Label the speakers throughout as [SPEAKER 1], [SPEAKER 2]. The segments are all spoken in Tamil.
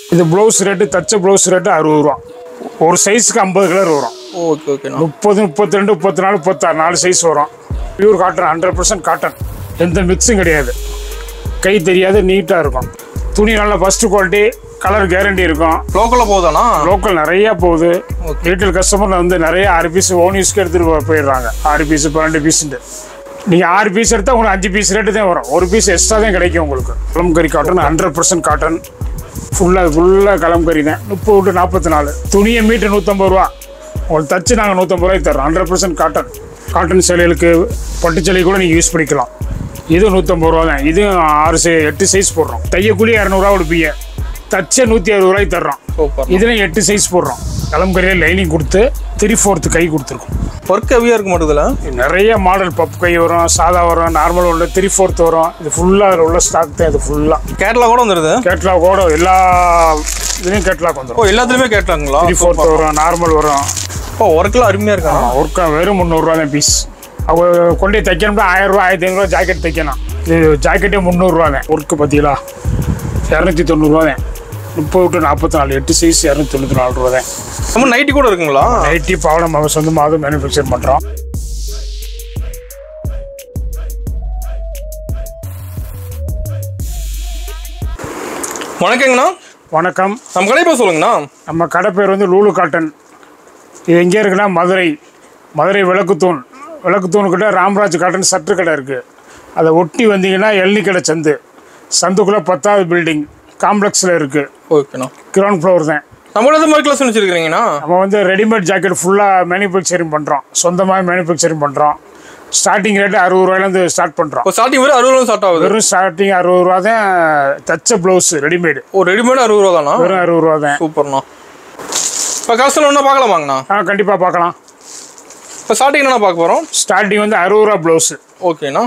[SPEAKER 1] இது ப்ளவுஸ் ரேட்டு தச்ச ப்ளவுஸ் ரேட்டு அறுபது ரூபா ஒரு சைஸுக்கு ஐம்பது கலர் வரும்
[SPEAKER 2] ஓகே ஓகேண்ணா
[SPEAKER 1] முப்பது முப்பத்தி ரெண்டு முப்பத்தி நாலு முப்பத்தாறு நாலு சைஸ் வரும் pure cotton hundred percent cotton எந்த மிக்ஸும் கிடையாது கை தெரியாது நீட்டாக இருக்கும் துணி நல்ல ஃபஸ்ட்டு குவாலிட்டி கலர் கேரண்டி இருக்கும்
[SPEAKER 2] லோக்கலில் போகுதாண்ணா
[SPEAKER 1] லோக்கல் நிறைய போகுது ரீட்டைல் கஸ்டமர் வந்து நிறைய ஆறு பீஸ் ஓன் யூஸ்க்கு எடுத்துகிட்டு போயிடுறாங்க ஆறு பீஸ் பன்னெண்டு பீஸுன்ட்டு நீங்கள் ஆறு பீஸ் எடுத்தால் உங்களுக்கு அஞ்சு பீஸ் ரேட்டு தான் வரும் ஒரு பீஸ் எக்ஸ்ட்ரா தான் கிடைக்கும் உங்களுக்கு kalamkari cotton hundred percent cotton ஃபுல்லாக ஃபுல்லாக கலம்கரி தான் முப்பது டு நாற்பத்தி நாலு துணியை மீட்டர் நூற்றம்பது ரூபா உங்களுக்கு தச்சு நாங்கள் நூற்றம்பது ரூபாய்க்கு தரோம் ஹண்ட்ரட் பர்சன்ட் காட்டன் காட்டன் சேலைகளுக்கு பட்டு சேலை கூட நீங்கள் யூஸ் பண்ணிக்கலாம் இது நூற்றம்பது ரூபா தான் இதுவும் ஆறு சை எட்டு சைஸ் போடுறோம் தையக்கூலி இரநூறுவா கொடுப்பீங்க தச்ச நூற்றி அறுபது ரூபாய்க்கு தர்றோம்
[SPEAKER 2] சூப்பர்
[SPEAKER 1] இதுல எட்டு சைஸ் போடுறோம் கலம்கரியில் லைனிங் கொடுத்து த்ரீ ஃபோர்த்து கை கொடுத்துருக்கோம்
[SPEAKER 2] ஒர்க் ஹெவியாக இருக்க மாட்டேதுல
[SPEAKER 1] நிறைய மாடல் பப் கை வரும் சாதா வரும் நார்மல் உள்ள த்ரீ ஃபோர்த் வரும் இது ஃபுல்லாக அதில் உள்ள ஸ்டாக் தான் இது ஃபுல்லாக
[SPEAKER 2] கேட்லாக் கூட வந்துடுது
[SPEAKER 1] கேட்லாகோட எல்லா இதுலேயும் கேட்லாக்
[SPEAKER 2] ஓ
[SPEAKER 1] வந்துடும்
[SPEAKER 2] எல்லாத்துலேயுமே கேட்லாங்களா
[SPEAKER 1] த்ரீ ஃபோர்த் வரும் நார்மல் வரும்
[SPEAKER 2] ஓ ஒர்க்கெலாம் அருமையாக இருக்காண்ணா
[SPEAKER 1] ஒர்க்கா வெறும் முந்நூறுரூவா தான் பீஸ் அவங்க கொண்டு போய் தைக்கணும்னா ஆயிரம் ரூபா ஆயிரத்தி ஐநூறுரூவா ஜாக்கெட் தைக்கணும் இது ஜாக்கெட்டே முந்நூறுரூவா தான் ஒர்க்கு பார்த்தீங்களா இரநூத்தி தொண்ணூறுரூவா தான் முப்பது டு நாற்பத்தி நாலு எட்டு சைஸ் இரநூத்தி தொண்ணூற்றி நாலு ரூபா தான்
[SPEAKER 2] நம்ம நைட்டி கூட இருக்குங்களா
[SPEAKER 1] நைட்டி பாவடம் நம்ம சொந்தமாக மேனுஃபேக்சர் பண்ணுறோம்
[SPEAKER 2] வணக்கங்கண்ணா
[SPEAKER 1] வணக்கம்
[SPEAKER 2] நம்ம கடை பேர் சொல்லுங்கண்ணா
[SPEAKER 1] நம்ம கடை பேர் வந்து லூலு காட்டன் இது எங்கே இருக்குன்னா மதுரை மதுரை விளக்குத்தூண் விளக்குத்தூணுக்கிட்ட ராம்ராஜ் காட்டன் சற்று கடை இருக்குது அதை ஒட்டி வந்தீங்கன்னா எள்ளி கடை சந்து சந்துக்குள்ளே பத்தாவது பில்டிங் காம்ப்ளெக்ஸில் இருக்குது
[SPEAKER 2] ஓகேண்ணா
[SPEAKER 1] கிரவுண்ட் ஃப்ளோர் தான்
[SPEAKER 2] நம்மளோட எது மாதிரி கிளாஸ் வச்சுருக்கீங்கண்ணா
[SPEAKER 1] நம்ம வந்து ரெடிமேட் ஜாக்கெட் ஃபுல்லாக மேனுஃபேக்சரிங் பண்ணுறோம் சொந்தமாக மேனுஃபேக்சரிங் பண்ணுறோம் ஸ்டார்டிங் ரேட்டு அறுபது ரூபாயிலேருந்து ஸ்டார்ட் பண்ணுறோம்
[SPEAKER 2] இப்போ ஸ்டார்டிங் வரை அறுபது ரூபா ஸ்டார்ட் ஆகுது
[SPEAKER 1] வெறும் ஸ்டார்டிங் அறுபது ரூபா தான் தச்ச ப்ளவுஸ் ரெடிமேடு
[SPEAKER 2] ஓ ரெடிமேட் அறுபது ரூபா தானா
[SPEAKER 1] வெறும் அறுபது ரூபா தான்
[SPEAKER 2] சூப்பர்ண்ணா இப்போ கஸ்டமர் ஒன்றா பார்க்கலாமாங்கண்ணா
[SPEAKER 1] ஆ கண்டிப்பாக பார்க்கலாம்
[SPEAKER 2] இப்போ ஸ்டார்டிங் என்ன பார்க்க போகிறோம்
[SPEAKER 1] ஸ்டார்டிங் வந்து அறுபது ரூபா ப்ளவுஸு
[SPEAKER 2] ஓகேண்ணா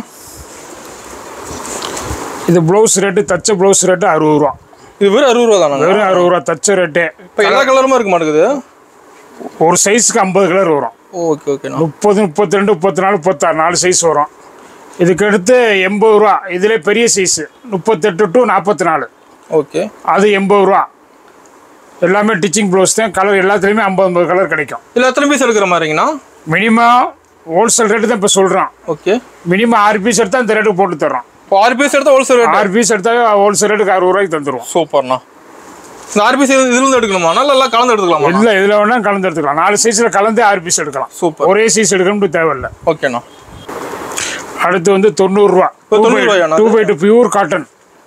[SPEAKER 1] இது ப்ளவுஸ் ரேட்டு தச்ச ப்ளவுஸ் ரேட்டு அறுபது ரூபா
[SPEAKER 2] இது வெறும் அறுபது ரூபா தானாங்க
[SPEAKER 1] வெறும் அறுபது ரூபா தச்ச ரேட்டு
[SPEAKER 2] இப்போ எல்லா கலருமே இருக்க மாட்டேங்குது
[SPEAKER 1] ஒரு சைஸுக்கு ஐம்பது கலர் வரும்
[SPEAKER 2] ஓகே ஓகேண்ணா
[SPEAKER 1] முப்பது முப்பத்தி ரெண்டு முப்பத்தி நாலு முப்பத்தாறு நாலு சைஸ் வரும் இதுக்கு அடுத்து எண்பது ரூபா இதில் பெரிய சைஸு முப்பத்தெட்டு டு நாற்பத்தி நாலு
[SPEAKER 2] ஓகே
[SPEAKER 1] அது எண்பது ரூபா எல்லாமே டிச்சிங் ப்ளவுஸ் தான் கலர் எல்லாத்துலேயுமே ஐம்பது ஐம்பது கலர் கிடைக்கும்
[SPEAKER 2] இல்லை எத்தனை பீஸ் எடுக்கிற மாதிரிங்கண்ணா
[SPEAKER 1] மினிமம் ஹோல்சேல் ரேட்டு தான் இப்போ சொல்கிறோம்
[SPEAKER 2] ஓகே
[SPEAKER 1] மினிமம் ஆறு பீஸ் எடுத்தால் இந்த ரேட்டுக்கு போட்டு தர்றோம்
[SPEAKER 2] இப்போ ஆறு பீஸ் எடுத்தால் ஹோல்சேல் ரேட்
[SPEAKER 1] ஆறு பீஸ் எடுத்தால் ஹோல்சேல் ரேட்டுக்கு அறுபது ரூபாய்க்கு தந்துடுவோம்
[SPEAKER 2] சூப்பர்ண்ணா இந்த ஆறு பீஸ் இதுல இருந்து எடுக்கணுமா நல்லா எல்லாம் கலந்து எடுத்துக்கலாமா
[SPEAKER 1] இல்லை இதில் வேணால் கலந்து எடுத்துக்கலாம் நாலு சைஸில் கலந்து ஆறு பீஸ் எடுக்கலாம்
[SPEAKER 2] சூப்பர்
[SPEAKER 1] ஒரே சைஸ் எடுக்கணும்னு தேவையில்லை
[SPEAKER 2] ஓகேண்ணா
[SPEAKER 1] அடுத்து வந்து தொண்ணூறுரூவா
[SPEAKER 2] இப்போ தொண்ணூறு ரூபாயாண்ணா?
[SPEAKER 1] Two by two pure cotton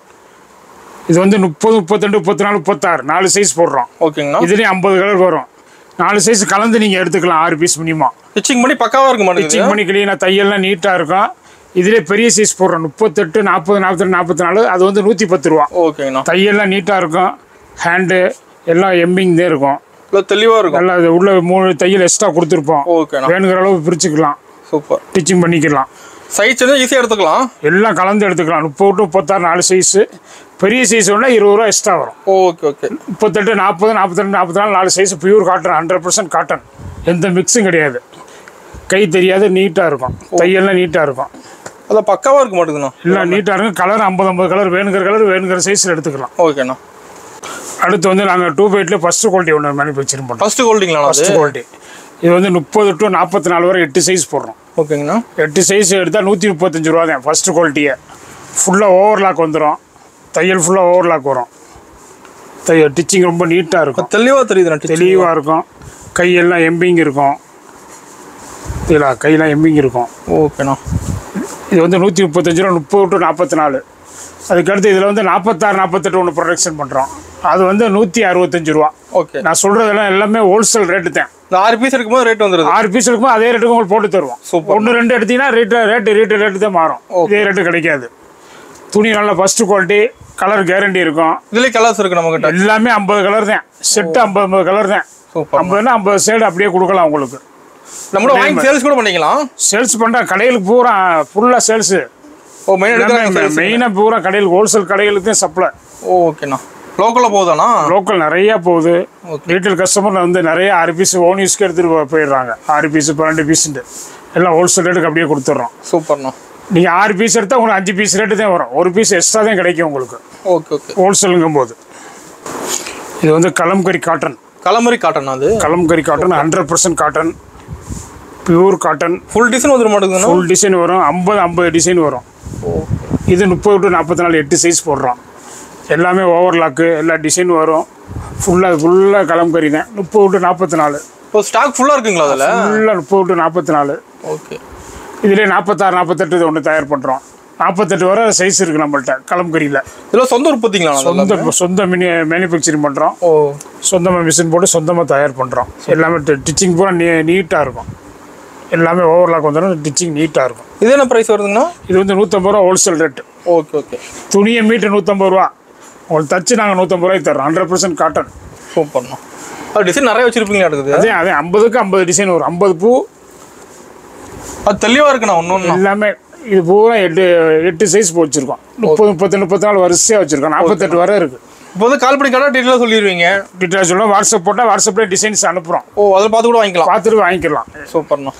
[SPEAKER 1] இது வந்து முப்பது முப்பத்திரெண்டு முப்பத்தி நாலு முப்பத்தாறு நாலு சைஸ் போடுறோம்
[SPEAKER 2] ஓகேங்கண்ணா
[SPEAKER 1] இதுலேயும் ஐம்பது கலர் வரும் நாலு சைஸ் கலந்து நீங்கள் எடுத்துக்கலாம் ஆறு பீஸ் மினிமம்
[SPEAKER 2] ஸ்டிச்சிங் பண்ணி பக்காவாக இருக்க மாட்டேங்குது
[SPEAKER 1] ஸ்டிச்சிங் பண்ணி கிளீனாக தையல்லாம் நீட்டாக இருக்கும் இதிலே பெரிய சைஸ் போடுறோம் முப்பத்தெட்டு நாற்பது நாற்பத்தி நாற்பத்தி நாலு அது வந்து நூற்றி பத்து ரூபா
[SPEAKER 2] ஓகேங்கண்ணா
[SPEAKER 1] தையல்லாம் நீட்டாக இருக்கும் ஹேண்டு எல்லாம் எம்பிங் தான் இருக்கும்
[SPEAKER 2] இல்லை தெளிவாக இருக்கும்
[SPEAKER 1] நல்லா இது உள்ள மூணு தையல் எக்ஸ்ட்ரா கொடுத்துருப்போம்
[SPEAKER 2] ஓகேண்ணா
[SPEAKER 1] வேணுங்கிற அளவு பிரிச்சுக்கலாம்
[SPEAKER 2] சூப்பர்
[SPEAKER 1] ஸ்டிச்சிங் பண்ணிக்கலாம்
[SPEAKER 2] சைஸ் வந்து ஈஸியாக எடுத்துக்கலாம்
[SPEAKER 1] எல்லாம் கலந்து எடுத்துக்கலாம் முப்பது டு முப்பத்தாறு நாலு சைஸு பெரிய சைஸ் ஒன்றா இருபது ரூபா எக்ஸ்ட்ரா வரும்
[SPEAKER 2] ஓகே ஓகே
[SPEAKER 1] முப்பத்தெட்டு நாற்பது நாற்பத்தெண்டு நாற்பத்தி நாலு நாலு size pure cotton hundred percent cotton எந்த மிக்ஸும் கிடையாது கை தெரியாது நீட்டாக இருக்கும் தையெல்லாம் நீட்டாக இருக்கும்
[SPEAKER 2] அதான் பக்காவாக இருக்க மாட்டேங்குதுண்ணா
[SPEAKER 1] எல்லாம் நீட்டாக இருக்கும் கலர் ஐம்பது ஐம்பது கலர் வேணுங்கிற கலர் வேணுங்கிற சைஸில் எடுத்துக்கலாம்
[SPEAKER 2] ஓகேண்ணா
[SPEAKER 1] அடுத்து வந்து நாங்கள் டூ பைட்லேயே ஃபஸ்ட்டு குவாலிட்டி ஒன்று மேனுஃபேக்சரிங் பண்ணுறோம்
[SPEAKER 2] ஃபர்ஸ்ட் கோல்டிங்களா அது
[SPEAKER 1] ஃபஸ்ட்டு குவாலிட்டி இது வந்து முப்பது டு நாற்பத்தி நாலு வரை எட்டு சைஸ் போடுறோம்
[SPEAKER 2] ஓகேங்கண்ணா
[SPEAKER 1] எட்டு சைஸ் எடுத்தால் நூற்றி முப்பத்தஞ்சு ரூபா தான் ஃபஸ்ட்டு குவாலிட்டியே ஃபுல்லாக ஓவர்லாக் வந்துடும் தையல் ஃபுல்லாக ஓவர்லாக் வரும் தையல் டிச்சிங் ரொம்ப நீட்டாக இருக்கும்
[SPEAKER 2] தெளிவாக தெரியுதுண்ணா stitching.
[SPEAKER 1] தெளிவாக இருக்கும் கையெல்லாம் எம்பிங் இருக்கும் இதில் கையெல்லாம் எம்பிங் இருக்கும்
[SPEAKER 2] ஓகேண்ணா
[SPEAKER 1] இது வந்து நூற்றி முப்பத்தஞ்சு ரூபா முப்பது டு நாற்பத்தி நாலு அதுக்கடுத்து இதில் வந்து நாற்பத்தாறு நாற்பத்தெட்டு ஒன்று ப்ரொடக்ஷன் பண்ணுறோம் அது வந்து நூற்றி அறுபத்தஞ்சு ரூபா
[SPEAKER 2] ஓகே
[SPEAKER 1] நான் சொல்கிறதெல்லாம் எல்லாமே ஹோல்சேல் ரேட்டு தான்
[SPEAKER 2] இந்த ஆறு பீஸ் எடுக்கும்போது ரேட் வந்துடுது
[SPEAKER 1] ஆறு பீஸ் இருக்கும்போது அதே ரேட்டுக்கு உங்களுக்கு போட்டு தருவோம்
[SPEAKER 2] Super.
[SPEAKER 1] ஒன்று ரெண்டு எடுத்தீங்கன்னா ரேட்டு ரேட்டு ரேட்டு ரேட்டு தான் மாறும் இதே ரேட்டு கிடைக்காது துணி நல்ல ஃபஸ்ட்டு குவாலிட்டி கலர் கேரண்டி இருக்கும்
[SPEAKER 2] இதுலேயே கலர்ஸ் இருக்கு நம்மகிட்ட
[SPEAKER 1] எல்லாமே ஐம்பது கலர் தான் செட்டு ஐம்பது ஐம்பது கலர் தான்
[SPEAKER 2] சூப்பர்
[SPEAKER 1] ஐம்பதுனா ஐம்பது சேடு அப்படியே கொடுக்கலாம் உங்களுக்கு
[SPEAKER 2] நம்மளோட வாங்கி சேல்ஸ் கூட பண்ணிக்கலாம்
[SPEAKER 1] சேல்ஸ் பண்ணுற கடைகளுக்கு பூரா ஃபுல்லாக சேல்ஸு
[SPEAKER 2] ஓ மெயின் எடுக்கிறாங்க
[SPEAKER 1] மெயினாக பூரா கடையில் ஹோல்சேல் கடைகளுக்கு தான் சப்ளை
[SPEAKER 2] ஓகேண்ணா லோக்கலில் போகுதாண்ணா
[SPEAKER 1] லோக்கல் நிறைய போகுது ரீட்டைல் கஸ்டமர் வந்து நிறைய ஆறு பீஸ் ஓன் யூஸ்க்கு எடுத்துகிட்டு போயிடுறாங்க ஆறு பீஸ் பன்னெண்டு பீஸுன்ட்டு எல்லாம் ஹோல்சேல் ரேட்டுக்கு அப்படியே கொடுத்துட்றோம்
[SPEAKER 2] சூப்பர்ண்ணா
[SPEAKER 1] நீங்கள் ஆறு பீஸ் எடுத்தால் உங்களுக்கு அஞ்சு பீஸ் ரேட்டு தான் வரும் ஒரு பீஸ் எக்ஸ்ட்ரா தான் கிடைக்கும் உங்களுக்கு
[SPEAKER 2] ஓகே ஓகே
[SPEAKER 1] ஹோல்சேலுங்கும் போது இது வந்து கலம்கரி காட்டன்
[SPEAKER 2] கலமரி காட்டன் அது
[SPEAKER 1] kalamkari cotton hundred percent cotton pure cotton
[SPEAKER 2] full design வந்துட மாட்டேங்குதுண்ணா
[SPEAKER 1] ஃபுல் டிசைன் வரும் ஐம்பது ஐம்பது டிசைன் வரும் இது முப்பது டு நாற்பத்தி நாலு எட்டு சைஸ் போடுறோம் எல்லாமே ஓவர்லாக்கு எல்லா டிசைன் வரும் ஃபுல்லாக ஃபுல்லாக கலம்கரி தான் முப்பது டு நாற்பத்தி நாலு
[SPEAKER 2] இப்போ ஸ்டாக் ஃபுல்லாக இருக்குங்களா அதில்
[SPEAKER 1] ஃபுல்லாக முப்பது டு நாற்பத்தி நாலு
[SPEAKER 2] ஓகே
[SPEAKER 1] இதிலே நாற்பத்தாறு நாற்பத்தெட்டு இது ஒன்று தயார் பண்ணுறோம் நாற்பத்தெட்டு வரை சைஸ் இருக்குது நம்மள்ட்ட கலம்கரியில்
[SPEAKER 2] இதெல்லாம் சொந்த உற்பத்திங்களா அதெல்லாம்?
[SPEAKER 1] சொந்த சொந்த மினி மேனுஃபேக்சரிங் பண்ணுறோம்
[SPEAKER 2] ஓ
[SPEAKER 1] சொந்தமாக மிஷின் போட்டு சொந்தமாக தயார் பண்ணுறோம் எல்லாமே டிச்சிங் பூரா நீ நீட்டாக இருக்கும் எல்லாமே ஓவர்லாக் வந்துடும் டிச்சிங் நீட்டாக இருக்கும்
[SPEAKER 2] இது என்ன ப்ரைஸ் வருதுங்கண்ணா
[SPEAKER 1] இது வந்து நூற்றம்பது ரூபா ஹோல்சேல் ரேட்டு
[SPEAKER 2] ஓகே ஓகே
[SPEAKER 1] துணியை மீட்டர் நூற்றம்பது ரூபா உங்களுக்கு தச்சு நாங்கள் நூற்றம்பது ரூபாய்க்கு தரோம் ஹண்ட்ரட் பர்சன்ட் காட்டன்
[SPEAKER 2] சூப்பர்ண்ணா அது டிசைன் நிறைய வச்சிருப்பீங்களா இருக்குது
[SPEAKER 1] அதே அதே ஐம்பதுக்கு ஐம்பது டிசைன் வரும் ஐம்பது பூ
[SPEAKER 2] அது தெளிவாக இருக்குண்ணா ஒன்று ஒன்று
[SPEAKER 1] எல்லாமே இது பூரா எட்டு எட்டு சைஸ் வச்சுருக்கோம் முப்பது முப்பத்தி முப்பத்தி நாலு வரிசையாக வச்சுருக்கோம் நாற்பத்தெட்டு வரை இருக்குது
[SPEAKER 2] இப்போ வந்து கால் பண்ணி கடை டீட்டெயிலாக சொல்லிடுவீங்க
[SPEAKER 1] டீட்டெயில் சொல்லுவோம் வாட்ஸ்அப் போட்டால் வாட்ஸ்அப்லேயே டிசைன்ஸ் அனுப்புகிறோம்
[SPEAKER 2] ஓ அதில் பார்த்து கூட வாங்கிக்கலாம்
[SPEAKER 1] பார்த்துட்டு வாங்கிக்கலாம்
[SPEAKER 2] சூப்பர்ண்ணா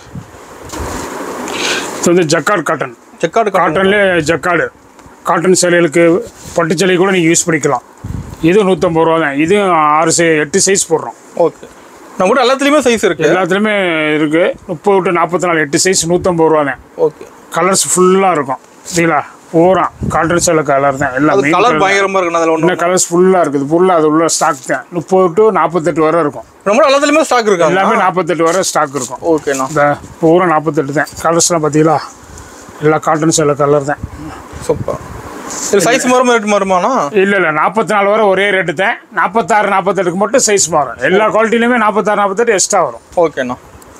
[SPEAKER 1] இது வந்து ஜக்கார்ட் காட்டன்
[SPEAKER 2] செக்காடு காட்டன்
[SPEAKER 1] காட்டன்லேயே ஜக்காடு காட்டன் சேலைகளுக்கு பட்டு சேலை கூட நீங்கள் யூஸ் பண்ணிக்கலாம் இது நூற்றம்பது ரூபா தான் இது ஆறு சை எட்டு சைஸ் போடுறோம்
[SPEAKER 2] ஓகே நம்ம கூட எல்லாத்துலேயுமே சைஸ் இருக்கு
[SPEAKER 1] எல்லாத்துலேயுமே இருக்குது முப்பது டு நாற்பத்தி நாலு எட்டு சைஸ் நூற்றம்பது ரூபா தான்
[SPEAKER 2] ஓகே
[SPEAKER 1] கலர்ஸ் ஃபுல்லாக இருக்கும் சரிங்களா பூரா காட்டன் சேலை கலர் தான்
[SPEAKER 2] அது
[SPEAKER 1] எல்லாமே
[SPEAKER 2] கலர் பயங்கரமாக இருக்குண்ணா அதில் ஒன்று
[SPEAKER 1] இன்னும் கலர்ஸ் ஃபுல்லாக இருக்குது ஃபுல்லாக அது உள்ள ஸ்டாக் தான் முப்பது டு நாற்பத்தெட்டு வரை இருக்கும்
[SPEAKER 2] நம்ம கூட எல்லாத்துலேயுமே ஸ்டாக் இருக்காங்க
[SPEAKER 1] எல்லாமே நாற்பத்தெட்டு வரை ஸ்டாக் இருக்கும்
[SPEAKER 2] ஓகேண்ணா
[SPEAKER 1] இந்த பூரா நாற்பத்தெட்டு தான் கலர்ஸ்லாம் பார்த்தீங்களா எல்லா காட்டன் சேலை கலர் தான்
[SPEAKER 2] சூப்பர் இது சைஸ் மாறுமா ரேட் மாறுமாண்ணா
[SPEAKER 1] இல்லை இல்லை நாற்பத்தி நாலு வரை ஒரே ரேட்டு தான் நாற்பத்தாறு நாற்பத்தெட்டுக்கு மட்டும் சைஸ் மாறும் எல்லா குவாலிட்டிலையுமே நாற்பத்தாறு நாற்பத்தெட்டு எக்ஸ்ட்ரா வரும்
[SPEAKER 2] ஓகேண்ணா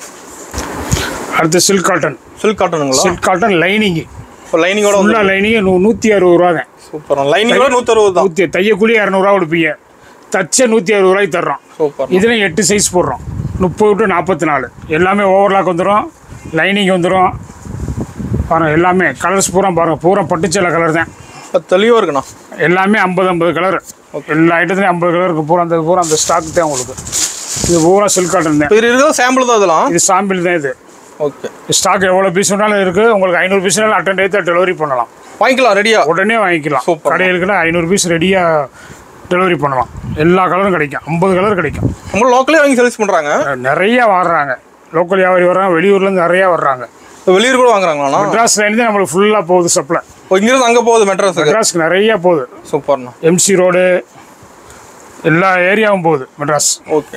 [SPEAKER 1] அடுத்து சில்க் காட்டன்
[SPEAKER 2] சில்க் காட்டனுங்களா
[SPEAKER 1] சில்க் காட்டன் லைனிங்கு
[SPEAKER 2] இப்போ லைனிங்கோட வந்து
[SPEAKER 1] ஃபுல்லாக லைனிங்கு நூ நூற்றி அறுபது ரூபா தான்
[SPEAKER 2] சூப்பர் லைனிங்கோட நூற்றறுபது தான்
[SPEAKER 1] நூற்றி தையக்கூலி இரநூறுவா கொடுப்பீங்க தச்ச நூற்றி அறுபது ரூபாய்க்கு தர்றோம்
[SPEAKER 2] சூப்பர்
[SPEAKER 1] இதில் எட்டு சைஸ் போடுறோம் முப்பது டு நாற்பத்தி நாலு எல்லாமே ஓவர்லாக் வந்துடும் லைனிங் வந்துடும் பாருங்க எல்லாமே கலர்ஸ் பூரா பாருங்க பூரா பட்டுச்சேலை கலர் தான்
[SPEAKER 2] அது தெளிவாக இருக்குண்ணா
[SPEAKER 1] எல்லாமே ஐம்பது ஐம்பது கலர் எல்லா ஐட்டத்துலையும் ஐம்பது கலருக்கு பூரா அந்த பூரா அந்த ஸ்டாக் தான் உங்களுக்கு இது பூரா சில்க் காட்டன் தான்
[SPEAKER 2] இப்போ இது இருக்கிறது சாம்பிள் தான் இதெல்லாம்
[SPEAKER 1] இது சாம்பிள் தான் இது
[SPEAKER 2] ஓகே
[SPEAKER 1] ஸ்டாக் எவ்வளோ பீஸ் வேணாலும் இருக்குது உங்களுக்கு ஐநூறு பீஸ்னாலும் அட்டன் டேத்தில் டெலிவரி பண்ணலாம்
[SPEAKER 2] வாங்கிக்கலாம் ரெடியா
[SPEAKER 1] உடனே வாங்கிக்கலாம்
[SPEAKER 2] Super.
[SPEAKER 1] கடையிலுக்குன்னா ஐநூறு பீஸ் ரெடியாக டெலிவரி பண்ணலாம் எல்லா கலரும் கிடைக்கும் ஐம்பது கலர் கிடைக்கும்
[SPEAKER 2] நம்ம லோக்கலே வாங்கி சேல்ஸ் பண்ணுறாங்க
[SPEAKER 1] நிறைய வர்றாங்க லோக்கல் வியாபாரி வர்றாங்க வெளியூர்லேருந்து நிறையா வர்றாங்க
[SPEAKER 2] இப்போ வெளியூர் கூட வாங்குறாங்களாண்ணா
[SPEAKER 1] மெட்ராஸ் லைன் தான் நம்மளுக்கு ஃபுல்லாக போகுது சப்ளை
[SPEAKER 2] இப்போ இங்கிருந்து அங்கே போகுது மெட்ராஸுக்கு
[SPEAKER 1] மெட்ராஸ்க்கு நிறைய போகுது
[SPEAKER 2] சூப்பர்ண்ணா
[SPEAKER 1] எம்சி ரோடு எல்லா ஏரியாவும் போகுது மெட்ராஸ்
[SPEAKER 2] ஓகே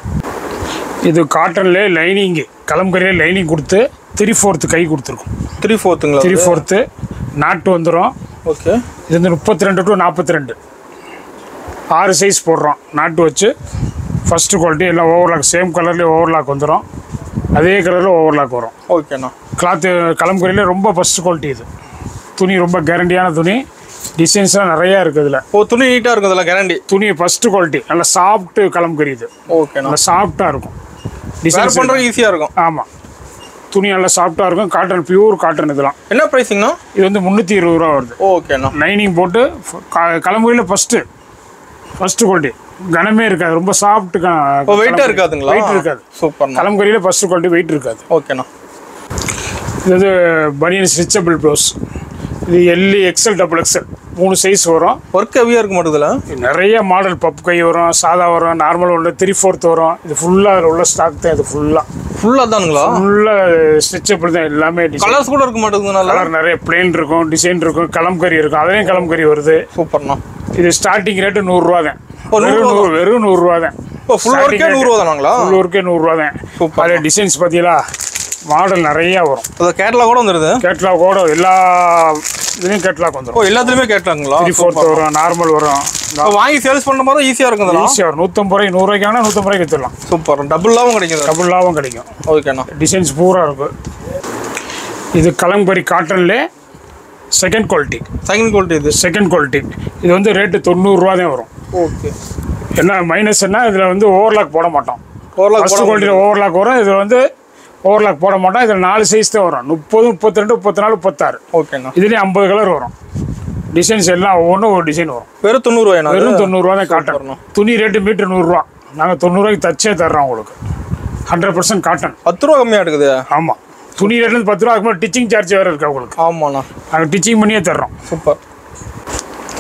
[SPEAKER 1] இது காட்டன்லேயே லைனிங்கு கலம்கரியிலே லைனிங் கொடுத்து த்ரீ ஃபோர்த்து கை கொடுத்துருக்கோம்
[SPEAKER 2] த்ரீ ஃபோர்த்துங்களா
[SPEAKER 1] த்ரீ ஃபோர்த்து நாட்டு வந்துடும்
[SPEAKER 2] ஓகே
[SPEAKER 1] இது வந்து முப்பத்தி ரெண்டு டு நாற்பத்தி ரெண்டு ஆறு சைஸ் போடுறோம் நாட்டு வச்சு ஃபஸ்ட்டு குவாலிட்டி எல்லாம் ஓவர்லாக் சேம் கலர்லேயே ஓவர்லாக் வந்துடும் அதே கலரில் ஓவர்லாக் வரும்
[SPEAKER 2] ஓகேண்ணா
[SPEAKER 1] கிளாத்து கலம்கரியிலே ரொம்ப ஃபஸ்ட் குவாலிட்டி இது துணி ரொம்ப கேரண்டியான துணி டிசைன்ஸ்லாம் நிறையா இருக்குது இதில்
[SPEAKER 2] ஓ துணி நீட்டாக இருக்கும் இதெல்லாம் கேரண்டி
[SPEAKER 1] துணி ஃபஸ்ட்டு குவாலிட்டி நல்லா சாஃப்ட் கலம்கரி இது
[SPEAKER 2] ஓகேண்ணா
[SPEAKER 1] நல்லா சாஃப்டாக இருக்கும்
[SPEAKER 2] வேர்
[SPEAKER 1] டிசைன்ஸ்
[SPEAKER 2] பண்ணுறதுக்கு ஈஸியாக இருக்கும்
[SPEAKER 1] ஆமாம் துணி நல்லா சாஃப்டாக இருக்கும் காட்டன் பியூர் காட்டன் இதெல்லாம்
[SPEAKER 2] என்ன ப்ரைஸிங்கண்ணா
[SPEAKER 1] இது வந்து முந்நூற்றி இருபது ரூபா வருது
[SPEAKER 2] ஓகேண்ணா
[SPEAKER 1] லைனிங் போட்டு கலம்புரியில் ஃபஸ்ட்டு ஃபஸ்ட்டு குவாலிட்டி கனமே இருக்காது ரொம்ப சாஃப்ட்
[SPEAKER 2] இப்போ வெயிட்டாக இருக்காதுங்களா
[SPEAKER 1] வெயிட் இருக்காது
[SPEAKER 2] சூப்பர்ண்ணா
[SPEAKER 1] கலம்புரியில் ஃபஸ்ட்டு குவாலிட்டி வெயிட் இருக்காது
[SPEAKER 2] ஓகேண்ணா
[SPEAKER 1] இது வந்து பனியன் ஸ்ட்ரிச்சபிள் ப்ளவுஸ் இது எல்லி எக்ஸல் டபுள் எக்ஸல் மூணு சைஸ் வரும்
[SPEAKER 2] ஒர்க் ஹெவியாக இருக்க மாட்டேதுல
[SPEAKER 1] நிறைய மாடல் பப் கை வரும் சாதா வரும் நார்மல் உள்ள த்ரீ ஃபோர்த் வரும் இது ஃபுல்லாக அதில் உள்ள ஸ்டாக் தான் இது ஃபுல்லாக
[SPEAKER 2] ஃபுல்லாக தானுங்களா
[SPEAKER 1] ஃபுல்லாக ஸ்ட்ரிச்சபிள் தான் எல்லாமே டிசைன்
[SPEAKER 2] கலர்ஸ் கூட இருக்க மாட்டேங்குது நல்லா
[SPEAKER 1] கலர் நிறைய பிளேன் இருக்கும் டிசைன் இருக்கும் கலம்கரி இருக்கும் அதுலேயும் கலம்கரி வருது
[SPEAKER 2] சூப்பர்ண்ணா
[SPEAKER 1] இது ஸ்டார்டிங் ரேட்டு நூறுரூவா தான்
[SPEAKER 2] ஓ, நூறு
[SPEAKER 1] வெறும் நூறு வெறும் நூறுரூவா தான்
[SPEAKER 2] இப்போ ஃபுல் ஒர்க்கே நூறுரூவா தானாங்களா
[SPEAKER 1] ஃபுல் ஒர்க்கே நூறுரூவா தான்
[SPEAKER 2] Super.
[SPEAKER 1] அதில் டிசைன்ஸ் பார்த்தீங்களா மாடல் நிறையா வரும்
[SPEAKER 2] அது கேட்லாக் கூட வந்துடுது
[SPEAKER 1] கேட்லாகோட எல்லா இதுலேயும் கேட்லாக்
[SPEAKER 2] ஓ
[SPEAKER 1] வந்துடும்
[SPEAKER 2] எல்லாத்துலேயுமே கேட்லாங்களா
[SPEAKER 1] த்ரீ ஃபோர்த் வரும் நார்மல் வரும்
[SPEAKER 2] இப்போ வாங்கி சேல்ஸ் பண்ணுற மாதிரி ஈஸியாக இருக்குதுண்ணா
[SPEAKER 1] ஈஸியாக வரும் நூற்றம்பது ரூபாய்க்கு நூறுரூவாய்க்கு ஆனால் நூற்றம்பது ரூபாய்க்கு விற்றுலாம்
[SPEAKER 2] சூப்பர் டபுள் லாபம் கிடைக்குது
[SPEAKER 1] டபுள் லாபம் கிடைக்கும்
[SPEAKER 2] ஓகேண்ணா
[SPEAKER 1] டிசைன்ஸ் பூரா இருக்கும் இது கலம்பரி காட்டன்லே செகண்ட் குவாலிட்டி
[SPEAKER 2] செகண்ட் குவாலிட்டி இது
[SPEAKER 1] செகண்ட் குவாலிட்டி இது வந்து ரேட்டு தொண்ணூறுரூவா தான் வரும்
[SPEAKER 2] ஓகே
[SPEAKER 1] என்ன மைனஸ் என்ன இதில் வந்து ஓவர்லாக் போட மாட்டோம்
[SPEAKER 2] ஓரளவுக்கு
[SPEAKER 1] ஃபஸ்ட் குவாலிட்டியில் ஓவர்லாக் வரும் இதில் வந்து ஓவர்லாக் போட மாட்டோம் இதில் நாலு சைஸ் தான் வரும் முப்பது முப்பத்தி ரெண்டு முப்பத்தி நாலு முப்பத்தாறு
[SPEAKER 2] ஓகேண்ணா
[SPEAKER 1] இதுலேயும் ஐம்பது கலர் வரும் டிசைன்ஸ் எல்லாம் ஒவ்வொன்றும் ஒரு டிசைன் வரும்
[SPEAKER 2] வெறும் தொண்ணூறுவாய்ண்ணா
[SPEAKER 1] வெறும் தொண்ணூறுரூவா தான் காட்டன்
[SPEAKER 2] சூப்பர்ண்ணா.
[SPEAKER 1] துணி ரேட்டு மீட்டர் நூறுரூவா நாங்கள் தொண்ணூறுரூவாய்க்கு தச்சே தர்றோம் உங்களுக்கு ஹண்ட்ரட் பர்சன்ட் காட்டன்
[SPEAKER 2] பத்து ரூபா கம்மியாக இருக்குது
[SPEAKER 1] ஆமாம் துணி ரேட்லேருந்து பத்து ரூபா அதுக்கு டிச்சிங் சார்ஜ் வேறு இருக்கு உங்களுக்கு
[SPEAKER 2] ஆமாண்ணா
[SPEAKER 1] நாங்கள் டிச்சிங் பண்ணியே தர்றோம்
[SPEAKER 2] சூப்பர்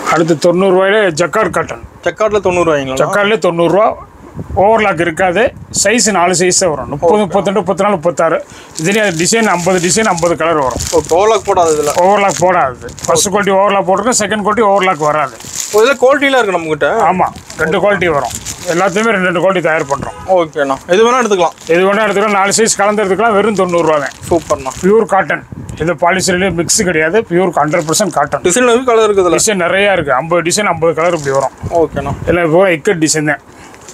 [SPEAKER 1] அடுத்து தொண்ணூறுரூவாயில ஜக்கார்ட் காட்டன்
[SPEAKER 2] செக்காட்டில் தொண்ணூறுவாய்ங்களா
[SPEAKER 1] ஜக்கார்ட்லேயே தொண்ணூறுரூவா ஓவர்லாக் இருக்காது சைஸ் நாலு சைஸ் தான் வரும் முப்பது முப்பத்தெண்டு முப்பத்தி நாலு முப்பத்தாறு இதுலேயே டிசைன் ஐம்பது டிசைன் ஐம்பது கலர் வரும்
[SPEAKER 2] ஓகே ஓவர்லாக் போடாது இதில்
[SPEAKER 1] ஓவர்லாக் போடாது ஃபர்ஸ்ட் குவாலிட்டி ஓவர்லாக் போட்டிருக்கோம் செகண்ட் குவாலிட்டி ஓவர்லாக் வராது
[SPEAKER 2] இதில் குவாலிட்டிலாம் இருக்குது நம்மக்கிட்ட
[SPEAKER 1] ஆமாம் ரெண்டு குவாலிட்டி வரும் எல்லாத்தையுமே ரெண்டு ரெண்டு குவாலிட்டி தயார் பண்ணுறோம்
[SPEAKER 2] ஓகேண்ணா எது வேணால் எடுத்துக்கலாம்
[SPEAKER 1] எது வேணா எடுத்துக்கலாம் நாலு சைஸ் கலந்து எடுத்துக்கலாம் வெறும் தொண்ணூறுரூவா தான்
[SPEAKER 2] சூப்பர்ண்ணா
[SPEAKER 1] பியூர் காட்டன் இது பாலிஸ்டர்லேயே மிக்ஸ் கிடையாது pure hundred percent cotton
[SPEAKER 2] design இருக்கு கலர் இருக்குது இதில்
[SPEAKER 1] டிசைன் நிறையா இருக்குது ஐம்பது டிசைன் ஐம்பது கலர் இப்படி வரும்
[SPEAKER 2] ஓகேண்ணா
[SPEAKER 1] எல்லாம் இப்போ இக்கட் டிசைன் தான்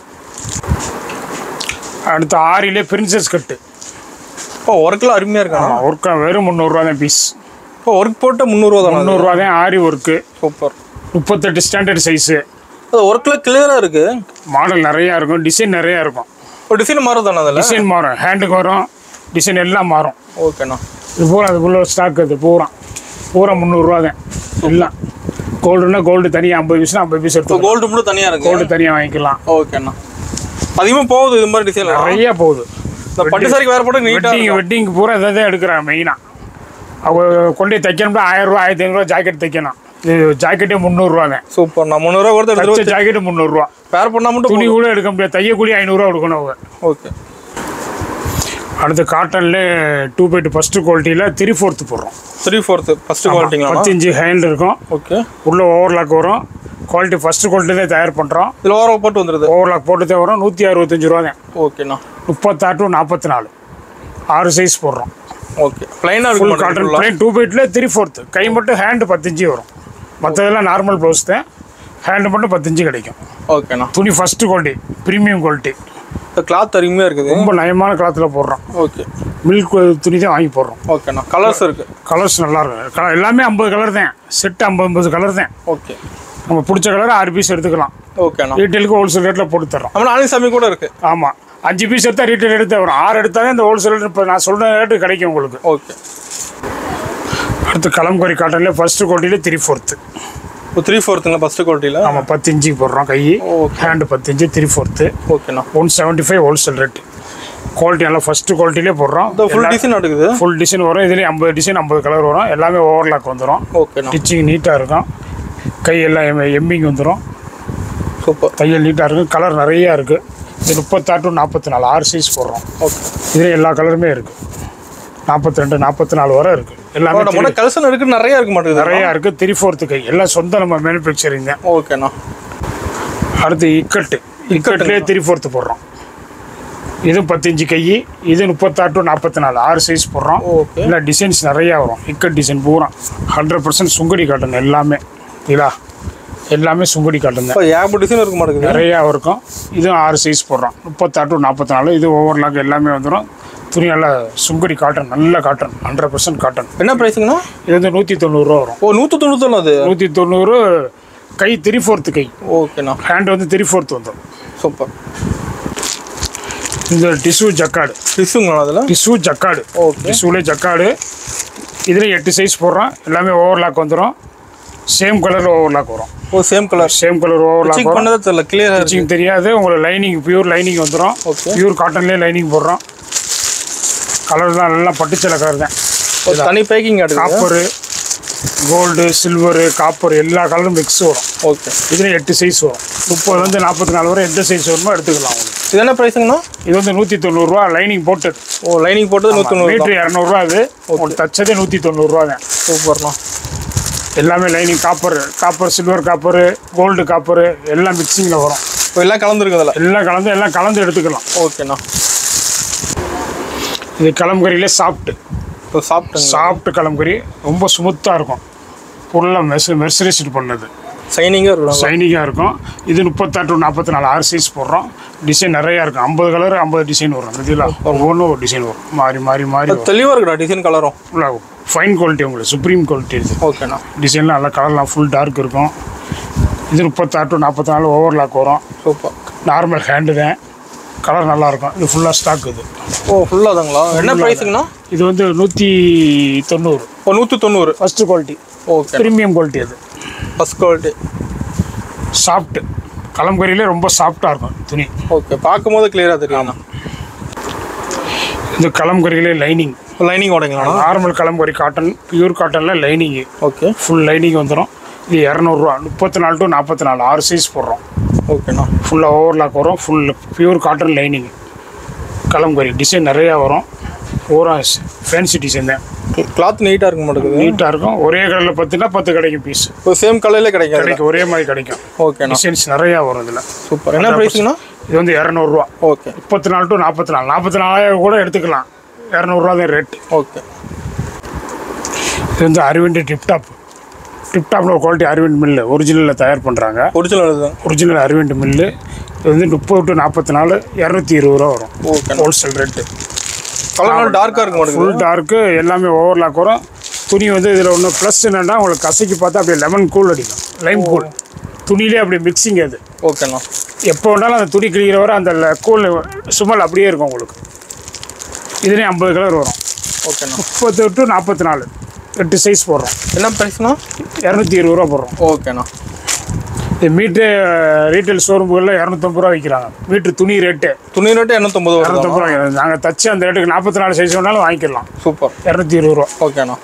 [SPEAKER 1] அடுத்து ஆரிலே பிரின்சஸ் கட்டு
[SPEAKER 2] இப்போ ஒர்க்கில் அருமையாக இருக்காண்ணா
[SPEAKER 1] ஒர்க் வெறும் முந்நூறுரூவா தான் பீஸ்
[SPEAKER 2] இப்போ ஒர்க் போட்டு முந்நூறுவா தானே
[SPEAKER 1] முந்நூறுரூவா தான் ஆரி ஒர்க்கு
[SPEAKER 2] சூப்பர்
[SPEAKER 1] முப்பத்தெட்டு ஸ்டாண்டர்ட் சைஸு
[SPEAKER 2] அது ஒர்க்கில் கிளியராக இருக்குது
[SPEAKER 1] மாடல் நிறையா இருக்கும் டிசைன் நிறையா இருக்கும்
[SPEAKER 2] இப்போ டிசைன் மாறும் தானே அதில்
[SPEAKER 1] டிசைன் மாறும் ஹேண்டுக்கு வரும் டிசைன் எல்லாம் மாறும்
[SPEAKER 2] ஓகேண்ணா
[SPEAKER 1] இது பூரா அதுக்குள்ள ஸ்டாக் அது பூரா பூரா முந்நூறுரூவா தான் எல்லாம் கோல்டுனா கோல்டு தனியாக ஐம்பது பீஸ்னா ஐம்பது பீஸ்
[SPEAKER 2] இப்போ
[SPEAKER 1] எடுத்து
[SPEAKER 2] கோல்டு மட்டும் தனியாக இருக்கு
[SPEAKER 1] கோல்டு தனியாக வாங்கிக்கலாம்
[SPEAKER 2] ஓகேண்ணா அதிகமாக போகுது இது மாதிரி டிசைன்
[SPEAKER 1] நிறைய போகுது
[SPEAKER 2] இந்த பட்டு சாரிக்கு வேறு போட்டு நீட்டாக
[SPEAKER 1] வெட்டிங் வெட்டிங் பூரா இதை தான் எடுக்கிறாங்க மெயினாக அவங்க கொண்டு போய் தைக்கணும்னா ஆயிரம் ரூபா ஆயிரத்தி ஐநூறுரூவா ஜாக்கெட் தைக்கணும் இது ஜாக்கெட்டே முந்நூறுரூவா தான்
[SPEAKER 2] சூப்பர்ண்ணா முந்நூறுவா கொடுத்து
[SPEAKER 1] தச்ச
[SPEAKER 2] எடுத்துட்டு
[SPEAKER 1] ஜாக்கெட்டு முந்நூறுரூவா
[SPEAKER 2] பேர் பண்ணால் மட்டும்
[SPEAKER 1] துணி கூட எடுக்க முடியாது தைய கூலி ஐநூறுரூவா கொடுக்கணும் அவங்க
[SPEAKER 2] ஓகே
[SPEAKER 1] அடுத்து காட்டனில் டூ பை டூ ஃபஸ்ட்டு குவாலிட்டியில் த்ரீ ஃபோர்த்து போடுறோம்
[SPEAKER 2] த்ரீ ஃபோர்த்து ஃபஸ்ட்டு குவாலிட்டிங்களா
[SPEAKER 1] பத்து இன்ச்சு ஹேண்ட் இருக்கும்
[SPEAKER 2] ஓகே
[SPEAKER 1] உள்ள ஓவர்லாக் வரும் குவாலிட்டி ஃபஸ்ட்டு குவாலிட்டி தான் தயார் பண்ணுறோம்
[SPEAKER 2] இதில் ஓரம் போட்டு வந்துடுது
[SPEAKER 1] ஓவர்லாக் போட்டு தான் வரும் நூற்றி அறுபத்தஞ்சு ரூபா தான்
[SPEAKER 2] ஓகேண்ணா
[SPEAKER 1] முப்பத்தாறு டு நாற்பத்தி நாலு ஆறு சைஸ் போடுறோம்
[SPEAKER 2] ஓகே ப்ளைனாக
[SPEAKER 1] ஃபுல்
[SPEAKER 2] இருக்கு
[SPEAKER 1] காட்டன்
[SPEAKER 2] மாட்டேன்
[SPEAKER 1] பிளைன் டூ பைட்டில் த்ரீ ஃபோர்த்து கை மட்டும் ஹேண்டு பத்தஞ்சு வரும் மற்றதெல்லாம் நார்மல் ப்ளவுஸ் தான் ஹேண்டு மட்டும் பத்தஞ்சு கிடைக்கும்
[SPEAKER 2] ஓகேண்ணா
[SPEAKER 1] துணி ஃபஸ்ட்டு குவாலிட்டி ப்ரீமியம் குவாலிட்டி
[SPEAKER 2] இந்த கிளாத் அருமையாக இருக்குது
[SPEAKER 1] ரொம்ப நயமான கிளாத்தில் போடுறோம்
[SPEAKER 2] ஓகே
[SPEAKER 1] மில்க் துணி தான் வாங்கி போடுறோம்
[SPEAKER 2] ஓகேண்ணா கலர்ஸ் இருக்குது
[SPEAKER 1] கலர்ஸ் நல்லா இருக்கும் கலர் எல்லாமே ஐம்பது கலர் தான் செட் ஐம்பது ஐம்பது கலர் தான்
[SPEAKER 2] ஓகே
[SPEAKER 1] நம்ம பிடிச்ச கலர் ஆறு பீஸ் எடுத்துக்கலாம்
[SPEAKER 2] ஓகேண்ணா
[SPEAKER 1] ரீட்டெயிலுக்கு ஹோல்சேல் ரேட்டில் போட்டு தர்றோம்
[SPEAKER 2] நம்ம நாளைக்கு சாமி கூட இருக்குது
[SPEAKER 1] ஆமாம் அஞ்சு பீஸ் எடுத்தால் ரீட்டைல் எடுத்து வரும் ஆறு எடுத்தால் இந்த ஹோல்சேல் இப்போ நான் சொல்கிற ரேட்டு கிடைக்கும் உங்களுக்கு
[SPEAKER 2] ஓகே
[SPEAKER 1] அடுத்து கலம்கரி காட்டனில் ஃபஸ்ட்டு குவாலிட்டியில் த்ரீ ஃபோர்த்து
[SPEAKER 2] இப்போ த்ரீ ஃபோர்த்துங்களா ஃபஸ்ட்டு குவாலிட்டியில்
[SPEAKER 1] ஆமாம் பத்து இன்ச்சுக்கு போடுறோம் கை
[SPEAKER 2] Okay.
[SPEAKER 1] ஹேண்டு பத்து இன்ச்சு த்ரீ ஃபோர்த்து
[SPEAKER 2] ஓகேண்ணா
[SPEAKER 1] one seventy five wholesale rate quality நல்லா ஃபஸ்ட்டு குவாலிட்டிலே போடுறோம்
[SPEAKER 2] இந்த ஃபுல் டிசைன் எடுக்குது
[SPEAKER 1] ஃபுல் டிசைன் வரும் இதுலேயும் ஐம்பது டிசைன் ஐம்பது கலர் வரும் எல்லாமே ஓவர்லாக் வந்துடும்
[SPEAKER 2] ஓகேண்ணா
[SPEAKER 1] ஸ்டிச்சிங் நீட்டாக இருக்கும் கை எல்லாம் எம் எம்மிங் வந்துடும்
[SPEAKER 2] சூப்பர்
[SPEAKER 1] தையல் நீட்டாக இருக்கும் கலர் நிறையா இருக்குது இது முப்பத்தாறு டு நாற்பத்தி நாலு ஆறு சைஸ் போடுறோம்
[SPEAKER 2] ஓகே
[SPEAKER 1] இதில் எல்லா கலருமே இருக்குது நாற்பத்தி ரெண்டு நாற்பத்தி நாலு வரை இருக்குது எல்லாமே
[SPEAKER 2] நம்ம
[SPEAKER 1] three-
[SPEAKER 2] கலெக்ஷன் எடுக்க நிறைய இருக்க மாட்டேங்குது
[SPEAKER 1] நிறையா இருக்குது த்ரீ ஃபோர்த்து கை எல்லாம் சொந்த நம்ம மேனுஃபேக்சரிங் தான்
[SPEAKER 2] ஓகேண்ணா
[SPEAKER 1] அடுத்து இக்கட்டு இக்கட்லேயே த்ரீ ஃபோர்த்து போடுறோம் இது பத்து இன்ச்சு கை இது முப்பத்தாறு டு நாற்பத்தி நாலு ஆறு சைஸ் போடுறோம்
[SPEAKER 2] ஓகே
[SPEAKER 1] இல்லை டிசைன்ஸ் நிறையா வரும் இக்கட் டிசைன் பூரா ஹண்ட்ரட் பர்சன்ட் சுங்கடி காட்டன் எல்லாமே இதா எல்லாமே சுங்கடி காட்டன் தான்
[SPEAKER 2] இப்போ ஏகப்பட்ட டிசைன் இருக்க மாட்டேங்குது
[SPEAKER 1] நிறையா இருக்கும் இதுவும் ஆறு சைஸ் போடுறோம் முப்பத்தாறு டு நாற்பத்தி நாலு இது ஓவர்லாக் எல்லாமே வந்துடும் துணி நல்லா சுங்கடி காட்டன் நல்ல காட்டன் ஹண்ட்ரட் பர்சன்ட் காட்டன்
[SPEAKER 2] என்ன ப்ரைஸுங்கண்ணா
[SPEAKER 1] இது வந்து நூற்றி தொண்ணூறுரூவா வரும்
[SPEAKER 2] ஓ நூற்றி தொண்ணூத்தொன்று அது
[SPEAKER 1] நூற்றி தொண்ணூறு கை த்ரீ ஃபோர்த்து கை
[SPEAKER 2] ஓகேண்ணா
[SPEAKER 1] ஹேண்ட் வந்து த்ரீ ஃபோர்த்து வந்துடும்
[SPEAKER 2] சூப்பர்
[SPEAKER 1] இந்த டிஷ்யூ ஜக்காடு
[SPEAKER 2] டிஷ்ஷுங்களா அதில்
[SPEAKER 1] டிஷ்யூ ஜக்காடு
[SPEAKER 2] ஓகே
[SPEAKER 1] டிஷ்யூலே ஜக்காடு இதில் எட்டு சைஸ் போடுறோம் எல்லாமே ஓவர்லாக் வந்துடும் சேம் கலரில் ஓவர்லாக் வரும்
[SPEAKER 2] ஓ same colour
[SPEAKER 1] same colour overlock
[SPEAKER 2] check
[SPEAKER 1] வரும்
[SPEAKER 2] பண்ணதே தெரியல கிளியராக இருக்கு
[SPEAKER 1] ஸ்டிச்சிங் தெரியாது உங்களுக்கு லைனிங் பியூர் லைனிங் வந்துடும்
[SPEAKER 2] Okay.
[SPEAKER 1] பியூர் காட்டன்லேயே லைனிங் போடுறோம் கலர் தான் நல்லா பட்டுச்சல கலர் தான்
[SPEAKER 2] ஒரு தனி பேக்கிங் எடுக்குது
[SPEAKER 1] காப்பரு கோல்டு சில்வரு காப்பர் எல்லா கலரும் மிக்ஸ் வரும்
[SPEAKER 2] ஓகே
[SPEAKER 1] இதில் எட்டு சைஸ் வரும் முப்பதுலேருந்து நாற்பத்தி நாலு வரை எந்த சைஸ் வருமோ எடுத்துக்கலாம் உங்களுக்கு
[SPEAKER 2] இது என்ன ப்ரைஸுங்கண்ணா
[SPEAKER 1] இது வந்து நூற்றி தொண்ணூறுரூவா லைனிங் போட்டது
[SPEAKER 2] ஓ லைனிங் போட்டது நூற்றி தொண்ணூறு
[SPEAKER 1] மீட்ரு இரநூறுவா அது உங்களுக்கு தச்சதே நூற்றி தொண்ணூறுரூவா தான்
[SPEAKER 2] சூப்பர்ண்ணா
[SPEAKER 1] எல்லாமே lining copper copper silver copper gold copper எல்லாம் மிக்சிங்கில் வரும்
[SPEAKER 2] இப்போ எல்லாம் கலந்துருக்கு அதில்
[SPEAKER 1] எல்லாம் கலந்து எல்லாம் கலந்து எடுத்துக்கலாம்
[SPEAKER 2] ஓகேண்ணா
[SPEAKER 1] இது கலம்கரியிலே சாப்பிட்டு
[SPEAKER 2] இப்போ சாப்பிட்டுங்க
[SPEAKER 1] சாஃப்ட் கலம்கரி ரொம்ப ஸ்மூத்தாக இருக்கும் ஃபுல்லாக மெஸ் மெர்சரைஸ்டு பண்ணது
[SPEAKER 2] சைனிங்காக இருக்கும்
[SPEAKER 1] ஷைனிங்காக இருக்கும் இது முப்பத்தாறு டு நாற்பத்தி நாலு ஆறு சைஸ் போடுறோம் டிசைன் நிறையா இருக்கும் ஐம்பது கலர் ஐம்பது டிசைன் வரும் இதில் ஒவ்வொன்றும் ஒரு டிசைன் வரும் மாறி மாறி மாறி வரும்
[SPEAKER 2] தெளிவாக இருக்குடா டிசைன் கலரும்
[SPEAKER 1] ஃபுல்லாக ஃபைன் குவாலிட்டி உங்களுக்கு சுப்ரீம் குவாலிட்டி இது
[SPEAKER 2] ஓகேண்ணா
[SPEAKER 1] டிசைன்லாம் நல்லா கலர்லாம் ஃபுல் டார்க் இருக்கும் இது முப்பத்தாறு டு நாற்பத்தி நாலு ஓவர்லாக் வரும்
[SPEAKER 2] சூப்பர்
[SPEAKER 1] நார்மல் ஹேண்டு தான் கலர் நல்லாயிருக்கும் இது ஃபுல்லாக ஸ்டாக் இது
[SPEAKER 2] ஓ ஃபுல்லாக தாங்களா என்ன ப்ரைஸுங்கண்ணா
[SPEAKER 1] இது வந்து நூற்றி தொண்ணூறு
[SPEAKER 2] ஓ நூற்றி தொண்ணூறு
[SPEAKER 1] first quality
[SPEAKER 2] okay
[SPEAKER 1] premium quality அது
[SPEAKER 2] ஃபஸ்ட் குவாலிட்டி
[SPEAKER 1] சாஃப்ட்டு கலம்கரியிலே ரொம்ப சாஃப்டாக இருக்கும் துணி
[SPEAKER 2] ஓகே பார்க்கும்போது கிளியராக தெரியும்ண்ணா
[SPEAKER 1] இது கலம்கரியிலே லைனிங்
[SPEAKER 2] லைனிங் ஓடைங்களாண்ணா
[SPEAKER 1] நார்மல் கலம்கரி காட்டன் பியூர் காட்டனில் லைனிங்கு
[SPEAKER 2] ஓகே
[SPEAKER 1] ஃபுல் லைனிங் வந்துடும் இது இரநூறுவா முப்பத்தி நாலு டு நாற்பத்தி நாலு ஆறு சைஸ் போடுறோம்
[SPEAKER 2] ஓகேண்ணா
[SPEAKER 1] ஃபுல்லாக ஓவர்லாக் வரும் full pure cotton lining Kalamkari design நிறையா வரும் பூரா ஃபேன்சி டிசைன் தான்
[SPEAKER 2] கிளாத் நீட்டாக இருக்க மாட்டேங்குது
[SPEAKER 1] நீட்டாக இருக்கும் ஒரே கலரில் பத்துனா பத்து கிடைக்கும் பீஸ்
[SPEAKER 2] இப்போ சேம் கலர்லேயே கிடைக்காது
[SPEAKER 1] கிடைக்கும் ஒரே மாதிரி கிடைக்கும்
[SPEAKER 2] ஓகேண்ணா
[SPEAKER 1] டிசைன்ஸ் நிறையா வரும் இதில்
[SPEAKER 2] சூப்பர் என்ன ப்ரைஸுங்கண்ணா
[SPEAKER 1] இது வந்து இரநூறுவா
[SPEAKER 2] ஓகே
[SPEAKER 1] முப்பத்தி நாலு டு நாற்பத்தி நாலு நாற்பத்தி நாலாயிரம் கூட எடுத்துக்கலாம் இரநூறுவா தான் ரேட்டு
[SPEAKER 2] ஓகே
[SPEAKER 1] இது வந்து அரவிந்த் டிப்டாப் டிப்டாப்னு ஒரு குவாலிட்டி அரவிந்த் மில்லு ஒரிஜினலில் தயார் பண்ணுறாங்க
[SPEAKER 2] ஒரிஜினல் இதுதான்
[SPEAKER 1] ஒரிஜினல் அரவிந்த் மில்லு இது வந்து முப்பது டு நாற்பத்தி நாலு இரநூத்தி இருபது ரூபா வரும்
[SPEAKER 2] ஓகேண்ணா
[SPEAKER 1] ஹோல்சேல் ரேட்டு
[SPEAKER 2] கலர் டார்க்காக இருக்க மாட்டேங்குது
[SPEAKER 1] ஃபுல் டார்க்கு எல்லாமே ஓவர்லாக் வரும் துணி வந்து இதில் ஒன்று ப்ளஸ் என்னென்னா உங்களுக்கு கசக்கி பார்த்தா அப்படியே லெமன் கூல் அடிக்கும் லைம் கூல் துணியிலே அப்படி மிக்சிங் அது
[SPEAKER 2] ஓகேண்ணா
[SPEAKER 1] எப்போ வேணாலும் அந்த துணி கிழிக்கிற வரை அந்த கூல் சுமல் அப்படியே இருக்கும் உங்களுக்கு இதுலேயும் ஐம்பது கலர் வரும்
[SPEAKER 2] ஓகேண்ணா
[SPEAKER 1] முப்பத்து டு நாற்பத்தி நாலு எட்டு சைஸ் போடுறோம்
[SPEAKER 2] என்ன ப்ரைஸ்ண்ணா
[SPEAKER 1] இரநூத்தி இருபது ரூபா போடுறோம்
[SPEAKER 2] ஓகேண்ணா
[SPEAKER 1] இது மீட்ரு ரீட்டைல் ஷோரூம்களில் இரநூத்தம்பது ரூபா விற்கிறாங்க மீட்ரு துணி ரேட்டு
[SPEAKER 2] துணி ரேட்டு எண்ணூற்றம்பது வருதா
[SPEAKER 1] இரநூத்தம்பது ரூபா விற்கிறாங்க. நாங்கள் தச்சு அந்த ரேட்டுக்கு நாற்பத்தி நாலு சைஸ் வேணாலும் வாங்கிக்கலாம்
[SPEAKER 2] சூப்பர்
[SPEAKER 1] இரநூத்தி இருபது ரூபா
[SPEAKER 2] ஓகேண்ணா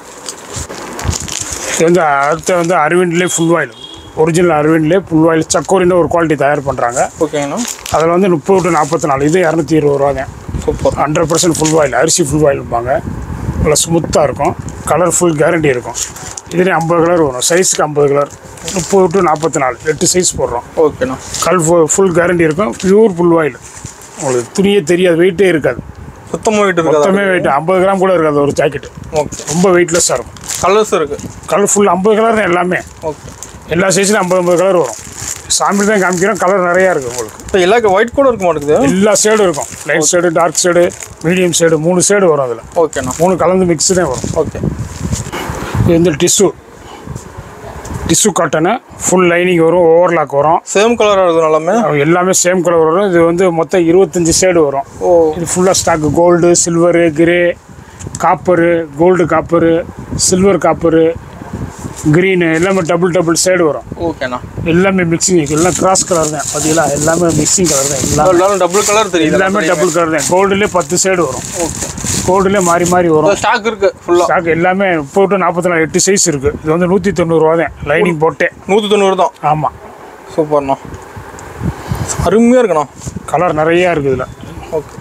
[SPEAKER 1] இது வந்து அடுத்து வந்து அரவிண்ட்லேயே ஃபுல் ஆயில் ஒரிஜினல் அரவிண்ட்லேயே ஃபுல் ஆயில் சக்கோரின்னு ஒரு குவாலிட்டி தயார் பண்ணுறாங்க
[SPEAKER 2] ஓகேங்கண்ணா
[SPEAKER 1] அதில் வந்து முப்பது டு நாற்பத்தி நாலு இது இரநூத்தி இருபது ரூபா தான்
[SPEAKER 2] super
[SPEAKER 1] hundred percent full oil அரிசி ஃபுல் ஆயில் இருப்பாங்க நல்லா ஸ்மூத்தாக இருக்கும் கலர் ஃபுல் கேரண்டி இருக்கும் இதுலேயும் ஐம்பது கலர் வரும் சைஸுக்கு ஐம்பது கலர் முப்பது டு நாற்பத்தி நாலு எட்டு சைஸ் போடுறோம்
[SPEAKER 2] ஓகேண்ணா
[SPEAKER 1] கல் ஃபுல் கேரண்டி இருக்கும் பியூர் ஃபுல் ஆயில் உங்களுக்கு துணியே தெரியாது வெயிட்டே இருக்காது
[SPEAKER 2] சுத்தமாக வீட்டு இருக்காதா
[SPEAKER 1] மொத்தமே வெயிட் ஐம்பது கிராம் கூட இருக்காது ஒரு ஜாக்கெட்
[SPEAKER 2] ஓகே
[SPEAKER 1] ரொம்ப வெயிட்லெஸ்ஸாக இருக்கும்
[SPEAKER 2] கலர்ஸ் இருக்கு
[SPEAKER 1] கலர் ஃபுல் ஐம்பது கலர் தான் எல்லாமே
[SPEAKER 2] ஓகே
[SPEAKER 1] எல்லா சைஸ்லையும் ஐம்பது ஐம்பது கலர் வரும் சாம்பிள் தான் காமிக்கிறோம் கலர் நிறையா இருக்குது உங்களுக்கு
[SPEAKER 2] இப்போ எல்லா ஒயிட் கூட இருக்க மாட்டேங்குது
[SPEAKER 1] எல்லா ஷேடும் இருக்கும் light shade dark shade medium shade மூணு ஷேடு வரும் அதில்
[SPEAKER 2] ஓகேண்ணா
[SPEAKER 1] மூணு கலந்து மிக்ஸ் தான் வரும்
[SPEAKER 2] ஓகே
[SPEAKER 1] இது வந்து tissue tissue cotton full lining வரும் ஓவர்லாக் வரும்
[SPEAKER 2] சேம் கலராக இருக்குது எல்லாமே
[SPEAKER 1] அது எல்லாமே சேம் கலர் வரும் இது வந்து மொத்தம் இருபத்தஞ்சி ஷேடு வரும்
[SPEAKER 2] ஓ
[SPEAKER 1] இது ஃபுல்லாக stock gold silver grey copper gold copper silver copper green எல்லாமே டபுள் டபுள் ஷேடு வரும்
[SPEAKER 2] ஓகேண்ணா
[SPEAKER 1] எல்லாமே மிக்சிங் எல்லாம் கிராஸ் கலர் தான் பார்த்தீங்களா எல்லாமே மிக்சிங் கலர் தான் எல்லாமே
[SPEAKER 2] எல்லாரும் டபுள் கலர் தெரியுது
[SPEAKER 1] எல்லாமே டபுள் கலர் தான் கோல்டுலேயே பத்து ஷேடு வரும்
[SPEAKER 2] ஓகே
[SPEAKER 1] கோல்டுலேயே மாறி மாறி வரும்
[SPEAKER 2] ஸ்டாக் இருக்கு ஃபுல்லாக
[SPEAKER 1] ஸ்டாக் எல்லாமே முப்பது டு நாற்பத்தி நாலு எட்டு சைஸ் இருக்குது இது வந்து நூற்றி தொண்ணூறுரூவா தான் லைனிங் போட்டே
[SPEAKER 2] நூற்றி தொண்ணூறு தான்
[SPEAKER 1] ஆமாம்
[SPEAKER 2] சூப்பர்ண்ணா அருமையாக இருக்குண்ணா
[SPEAKER 1] கலர் நிறையா இருக்குது இதில்
[SPEAKER 2] ஓகே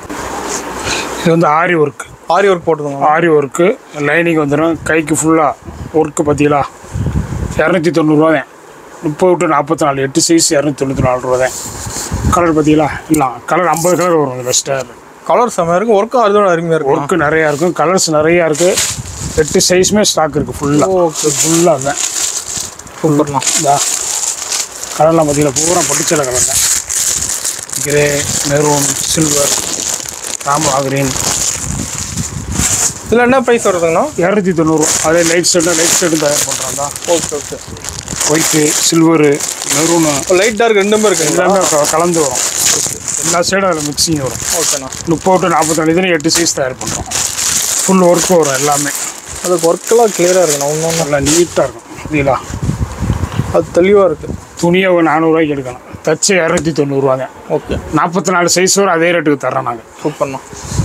[SPEAKER 1] இது வந்து ஆரி ஒர்க்
[SPEAKER 2] ஆரி ஒர்க் போட்டுருங்க
[SPEAKER 1] ஆரி ஒர்க்கு லைனிங் வந்துடும் கைக்கு ஃபுல்லாக ஒர்க்கு பார்த்தீங்களா இரநூத்தி தொண்ணூறுரூவா தான் முப்பது டு நாற்பத்தி நாலு எட்டு சைஸ் இரநூத்தி தொண்ணூற்றி நாலு ரூபா தான் கலர் பார்த்தீங்களா இல்லை கலர் ஐம்பது கலர் வரும் இதில் ஸ்டார்
[SPEAKER 2] கலர் செம்மையாக இருக்கும் ஒர்க்கும் அதோட அருமையாக இருக்கும்
[SPEAKER 1] ஒர்க்கு நிறையா இருக்கும் கலர்ஸ் நிறையா இருக்குது எட்டு சைஸுமே ஸ்டாக் இருக்குது ஃபுல்லாக
[SPEAKER 2] ஓகே
[SPEAKER 1] ஃபுல்லாக தான்
[SPEAKER 2] சூப்பர்ண்ணா
[SPEAKER 1] இதா கலர்லாம் பார்த்தீங்கன்னா பூரா பட்டுச்சலை கலர் தான் கிரே மெரூன் சில்வர் ராமா கிரீன்
[SPEAKER 2] இதில் என்ன ப்ரைஸ் வருதுங்கண்ணா
[SPEAKER 1] இரநூத்தி தொண்ணூறு அதே லைட் ஷர்ட்டு லைட் ஷர்ட்டும் தயார் பண்ணுறாங்க
[SPEAKER 2] okay okay
[SPEAKER 1] white silver maroon
[SPEAKER 2] light dark ரெண்டுமே இருக்குங்களா
[SPEAKER 1] எல்லாமே க- கலந்து வரும் எல்லா சைடும் அதில் மிக்சிங் வரும்
[SPEAKER 2] ஓகேண்ணா
[SPEAKER 1] முப்பது டு நாற்பத்தி இதுன்னு எட்டு சைஸ் தயார் பண்ணுறோம் ஃபுல் ஒர்க்கு வரும் எல்லாமே
[SPEAKER 2] அதுக்கு ஒர்க்கெல்லாம் கிளியராக இருக்குண்ணா ஒன்று ஒன்று
[SPEAKER 1] நல்லா நீட்டாக இருக்கும் இதுலா
[SPEAKER 2] அது தெளிவாக இருக்குது
[SPEAKER 1] துணியை ஒரு நானூறுரூவாய்க்கு எடுக்கணும் தச்சு இரநூத்தி தொண்ணூறுரூவா தான்
[SPEAKER 2] ஓகே
[SPEAKER 1] நாற்பத்தி நாலு சைஸ் வரும் அதே ரேட்டுக்கு தர்றோம் நாங்கள்
[SPEAKER 2] சூப்பர்ண்ணா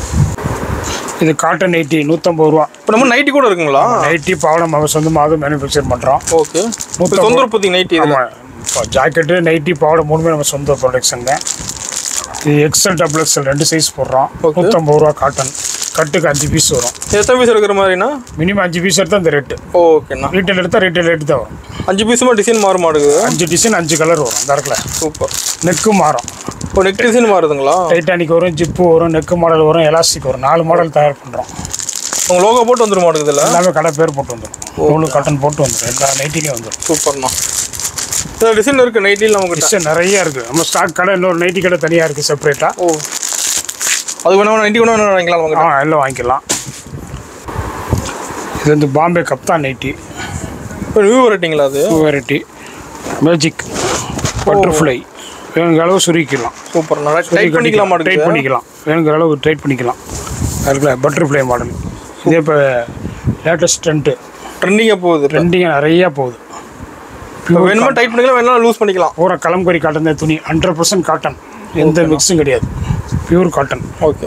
[SPEAKER 1] இது காட்டன் நைட்டி நூற்றம்பது ரூபா
[SPEAKER 2] இப்போ நம்ம நைட்டி கூட இருக்குங்களா
[SPEAKER 1] நைட்டி பாவடம் நம்ம சொந்தமாக மேனுஃபேக்சர் பண்ணுறோம்
[SPEAKER 2] ஓகே இப்போ சொந்த உற்பத்தி நைட்டி இதில்
[SPEAKER 1] ஆமாம் இப்போ ஜாக்கெட்டு நைட்டி பாவடை மூணுமே நம்ம சொந்த ப்ரொடக்ஷன் தான் இது எக்ஸல் டபுள் எக்ஸல் ரெண்டு சைஸ் போடுறோம்
[SPEAKER 2] Okay.
[SPEAKER 1] நூற்றம்பது ரூபா காட்டன் கட்டுக்கு அஞ்சு பீஸ் வரும்
[SPEAKER 2] எத்தனை பீஸ் எடுக்கிற மாதிரிண்ணா
[SPEAKER 1] மினிமம் அஞ்சு பீஸ் எடுத்தால் இந்த ரேட்டு
[SPEAKER 2] ஓகேண்ணா
[SPEAKER 1] ரீட்டைல் எடுத்தால் ரீட்டைல் ரேட்டு தான் வரும்
[SPEAKER 2] அஞ்சு பீஸுமா டிசைன் மாற மாட்டேங்குது
[SPEAKER 1] அஞ்சு டிசைன் அஞ்சு கலர் வரும் இந்த இடத்துல
[SPEAKER 2] சூப்பர்
[SPEAKER 1] நெக்கு மாறும்
[SPEAKER 2] இப்போ நெக் டிசைன் மாறுதுங்களா
[SPEAKER 1] டைட்டானிக் வரும் ஜிப்பு வரும் நெக்கு மாடல் வரும் எலாஸ்டிக் வரும் நாலு மாடல் தயார் பண்ணுறோம்
[SPEAKER 2] உங்கள் லோகோ போட்டு வந்துட மாட்டேங்குதுல்ல
[SPEAKER 1] எல்லாமே கடை பேர் போட்டு வந்துடும் நூலு காட்டன் போட்டு வந்துடும் எல்லா நைட்டிலையும் வந்துடும்
[SPEAKER 2] சூப்பர்ண்ணா இதில் டிசைன் இருக்குது நைட்டியில் நம்மக்கிட்ட
[SPEAKER 1] டிசைன் நிறைய இருக்குது நம்ம ஸ்டாக் கடை இன்னொரு நைட்டி கடை தனியாக இருக்குது செப்பரேட்டாக
[SPEAKER 2] ஓ அது வேணா நைட்டி வேணா வேணா வாங்கிக்கலாம்
[SPEAKER 1] ஆ
[SPEAKER 2] நம்மக்கிட்ட
[SPEAKER 1] எல்லாம் வாங்கிக்கலாம் இது வந்து பாம்பே கப்தான் நைட்டி
[SPEAKER 2] இப்போ நியூ வெரைட்டிங்களா அது
[SPEAKER 1] வெரைட்டி மேஜிக் பட்டர்ஃப்ளை வேணுங்கிற அளவு சுருக்கிக்கலாம்
[SPEAKER 2] சூப்பர்ண்ணா டைட் பண்ணிக்கலாம்
[SPEAKER 1] டைட்
[SPEAKER 2] மாட்டேங்குது
[SPEAKER 1] பண்ணிக்கலாம் வேணுங்கிற அளவு டைட் பண்ணிக்கலாம் அதுக்குள்ள பட்டர்ஃப்ளை மாடல் இதே இப்போ லேட்டஸ்ட் ட்ரெண்ட்டு
[SPEAKER 2] ட்ரெண்டிங்காக போகுது
[SPEAKER 1] ட்ரெண்டிங்காக நிறையா போகுது
[SPEAKER 2] இப்போ வேணுமா டைட் பண்ணிக்கலாம் வேணா லூஸ் பண்ணிக்கலாம்
[SPEAKER 1] பூரா கலம்கரி காட்டன் தான் துணி ஹண்ட்ரட் பர்சன்ட் காட்டன் எந்த மிக்ஸும் கிடையாது pure cotton
[SPEAKER 2] okay